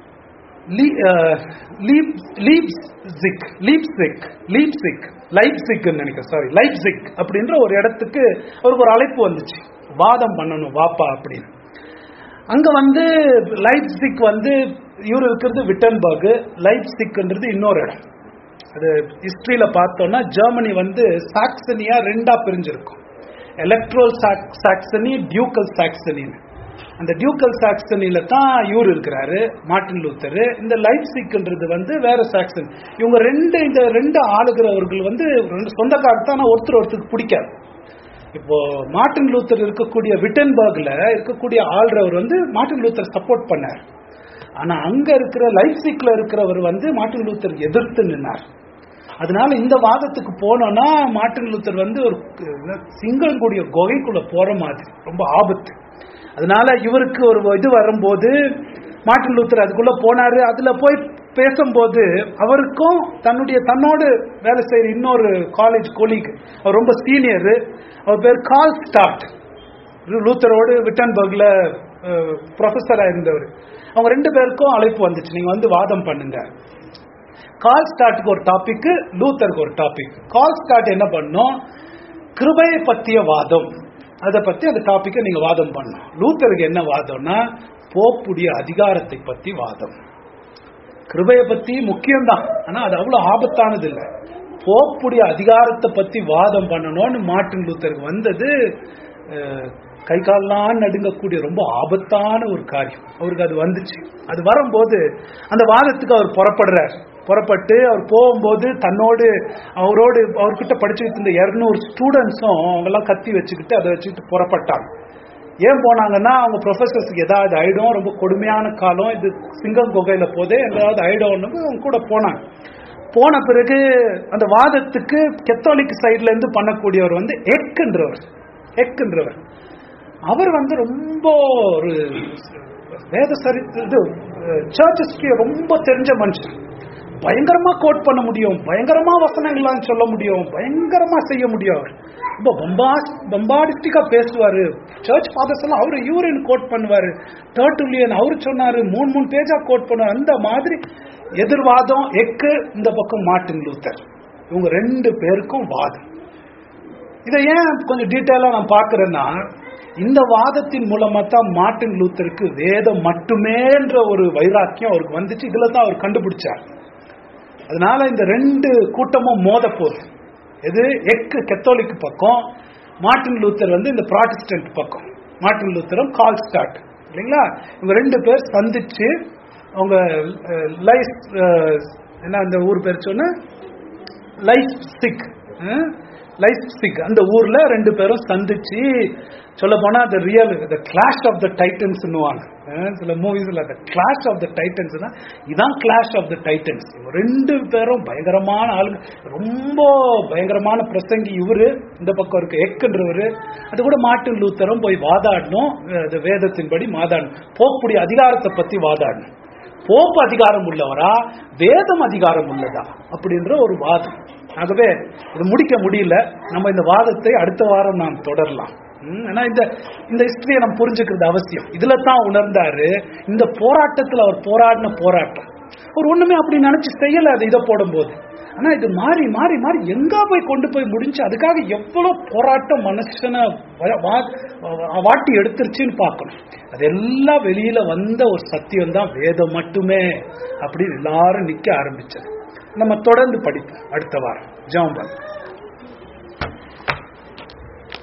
லீ- அஹ், லீப் லீப்சிக் லீப்சிக் லீப்சிக் லைப்சிக் நினைக்கிறேன் சாரி லைப்சிக் அப்படின்ற ஒரு இடத்துக்கு அவருக்கு ஒரு அழைப்பு வந்துச்சு வாதம் பண்ணணும் வாப்பா அப்படின்னு அங்க வந்து லைப்சிக் வந்து இவர் இருக்கிறது விட்டன்பர்க் லைப்சிக்ன்றது இன்னொரு இடம் அது ஹிஸ்டரியில பார்த்தோம்னா ஜெர்மனி வந்து சாக்சனியா ரெண்டா பிரிஞ்சிருக்கும் எலக்ட்ரோல் சாக்சனி டியூக்கல் சாக்சனின்னு அந்த டியூக்கல் சாக்சனில தான் இவர் இருக்கிறாரு மார்ட்டின் லூத்தர் இந்த லைப்சிக்ன்றது வந்து வேற சாக்சன் இவங்க ரெண்டு இந்த ரெண்டு ஆளுகிறவர்கள் வந்து ரெண்டு சொந்தக்காரர் தான் ஆனா ஒருத்தர் ஒருத்தருக்கு பிடிக்காது இப்போ மார்ட்டின் லூத்தர் இருக்கக்கூடிய விட்டன்பர்க்ல இருக்கக்கூடிய ஆள்றவர் வந்து மார்ட்டின் லூத்தர் சப்போர்ட் பண்ணார் ஆனா அங்க இருக்கிற லைப்சிக்ல இருக்கிறவர் வந்து மார்ட்டின் லூத்தர் எதிர்த்து நின்னார் அதனால இந்த வாதத்துக்கு போனோம்னா மார்ட்டின் லூத்தர் வந்து ஒரு சிங்கங்களுடைய குகைக்குள்ள போற மாதிரி ரொம்ப ஆபத்து அதனால இவருக்கு ஒரு இது வரும்போது மார்ட்டின் லூத்தர் அதுக்குள்ள போனாரு அதுல போய் பேசும்போது அவருக்கும் தன்னுடைய தன்னோடு வேலை செய்யற இன்னொரு காலேஜ் கொலீக் அவர் ரொம்ப சீனியர் அவர் பேர் கால் ஸ்டார்ட் லூத்தரோடு விட்டன்பர்க்ல ப்ரொஃபஸரா இருந்தவர் அவங்க ரெண்டு பேருக்கும் அழைப்பு வந்துச்சு நீங்க வந்து வாதம் பண்ணுங்க கால் ஸ்டார்ட்டுக்கு ஒரு டாபிக் லூத்தருக்கு ஒரு டாபிக் கால் ஸ்டார்ட் என்ன பண்ணோம் கிருபையை பத்திய வாதம் அதை பத்தி அந்த டாபிக்கை நீங்க வாதம் பண்ணணும் லூத்தருக்கு என்ன வாதம்னா போப்புடைய அதிகாரத்தை பத்தி வாதம் கிருபையை பத்தி முக்கியம்தான் ஆனா அது அவ்வளவு ஆபத்தானது இல்லை போப்புடைய அதிகாரத்தை பத்தி வாதம் பண்ணணும்னு மார்ட்டின் லூத்தருக்கு வந்தது அஹ், கை கால்லாம் நடுங்கக்கூடிய ரொம்ப ஆபத்தான ஒரு காரியம் அவருக்கு அது வந்துச்சு அது வரும்போது அந்த வாதத்துக்கு அவர் புறப்படுறார் புறப்பட்டு அவர் போகும்போது தன்னோடு அவரோடு அவர்கிட்ட படிச்சுக்கிட்டு இருந்த இருநூறு ஸ்டூடெண்ட்ஸும் அவங்கெல்லாம் கத்தி வச்சுக்கிட்டு அதை வச்சுக்கிட்டு புறப்பட்டாங்க ஏன் போனாங்கன்னா அவங்க ப்ரொஃபசர்ஸ்க்கு ஏதாவது ஆயிடும் ரொம்ப கொடுமையான காலம் இது சிங்கம் குகையில போதே ஏதாவது ஆயிடும்னு அவங்க கூட போனாங்க போன பிறகு அந்த வாதத்துக்கு கெத்தாலிக் சைட்ல இருந்து பண்ணக்கூடியவர் வந்து எக்குன்றவர் எக்குன்றவர் அவர் வந்து ரொம்ப ஒரு வேத சரி இது சர்ச் ஹிஸ்டரிய ரொம்ப தெரிஞ்ச மனுஷன் பயங்கரமா கோட் பண்ண முடியும் பயங்கரமா வசனங்கள்லாம் சொல்ல முடியும் பயங்கரமா செய்ய முடியும் அவர் ரொம்ப பம்பா பம்பாடிஸ்டிக்கா பேசுவாரு சர்ச் ஃபாதர்ஸ் எல்லாம் அவரு யூரின் கோட் பண்ணுவாரு டர்டுலியன் அவரு சொன்னாரு மூணு மூணு பேஜா கோட் பண்ணுவாரு அந்த மாதிரி எதிர்வாதம் எக்கு இந்த பக்கம் மார்ட்டின் லூத்தர் இவங்க ரெண்டு பேருக்கும் வாதம் இதை ஏன் கொஞ்சம் டீட்டெயிலா நான் பார்க்கறேன்னா இந்த வாதத்தின் மூலமா தான் மார்ட்டின் லூத்தருக்கு வேதம் மட்டுமேன்ற ஒரு வைராக்கியம் அவருக்கு வந்துச்சு இதுல தான் அவர் கண்டுபிடிச்சார் அதனால இந்த ரெண்டு கூட்டமும் மோத போகுது எது எக்கு கத்தோலிக் பக்கம் மார்ட்டின் லூத்தர் வந்து இந்த ப்ராட்டஸ்டன்ட் பக்கம் மார்ட்டின் லூத்தரும் கால் ஸ்டார்ட் இல்லைங்களா இவங்க ரெண்டு பேர் சந்திச்சு அவங்க லைஃப் என்ன அந்த ஊர் பேர் சொன்ன லைஃப் சிக் லைஃப் சிக் அந்த ஊர்ல ரெண்டு பேரும் சந்திச்சு சொல்ல போனா the real the clash of the டைட்டன்ஸ்னுவாங்க சில மூவிஸ்ல the clash of the Titans தான் இதான் கிளாஷ் ஆஃப் த டைட்டன்ஸ் ரெண்டு பேரும் பயங்கரமான ஆளுங்க ரொம்ப பயங்கரமான பிரசங்கி இவரு இந்த பக்கம் இருக்க எக்குன்றவரு அது கூட மார்ட்டின் லூத்தரும் போய் வாதாடணும் அஹ் இந்த வேதத்தின்படி வாதாடணும் போகக்கூடிய அதிகாரத்தை பத்தி வாதாடணும் போப் அதிகாரம் உள்ளவரா வேதம் அதிகாரம் உள்ளதா அப்படின்ற ஒரு வாதம் ஆகவே இது முடிக்க முடியல நம்ம இந்த வாதத்தை அடுத்த வாரம் நாம் தொடரலாம் ம், ஏன்னா இந்த இந்த ஹிஸ்டரியை நம்ம புரிஞ்சுக்கிறது அவசியம் இதுல தான் உணர்ந்தாரு இந்த போராட்டத்துல அவர் போராடின போராட்டம் அவர் ஒண்ணுமே அப்படி நினைச்சு செய்யல அது இதை போடும்போது ஆனா இது மாறி மாறி மாறி எங்க போய் கொண்டு போய் முடிஞ்சு அதுக்காக எவ்வளவு போராட்டம் மனுஷனை வ- வா- வா- வாட்டி எடுத்துருச்சுன்னு பார்க்கணும் அதெல்லாம் வெளியில வந்த ஒரு சத்தியம் தான் வேதம் மட்டுமே அப்படின்னு எல்லாரும் நிக்க ஆரம்பிச்சது நம்ம தொடர்ந்து படிப்போம் அடுத்த வாரம் ஜாம்பன்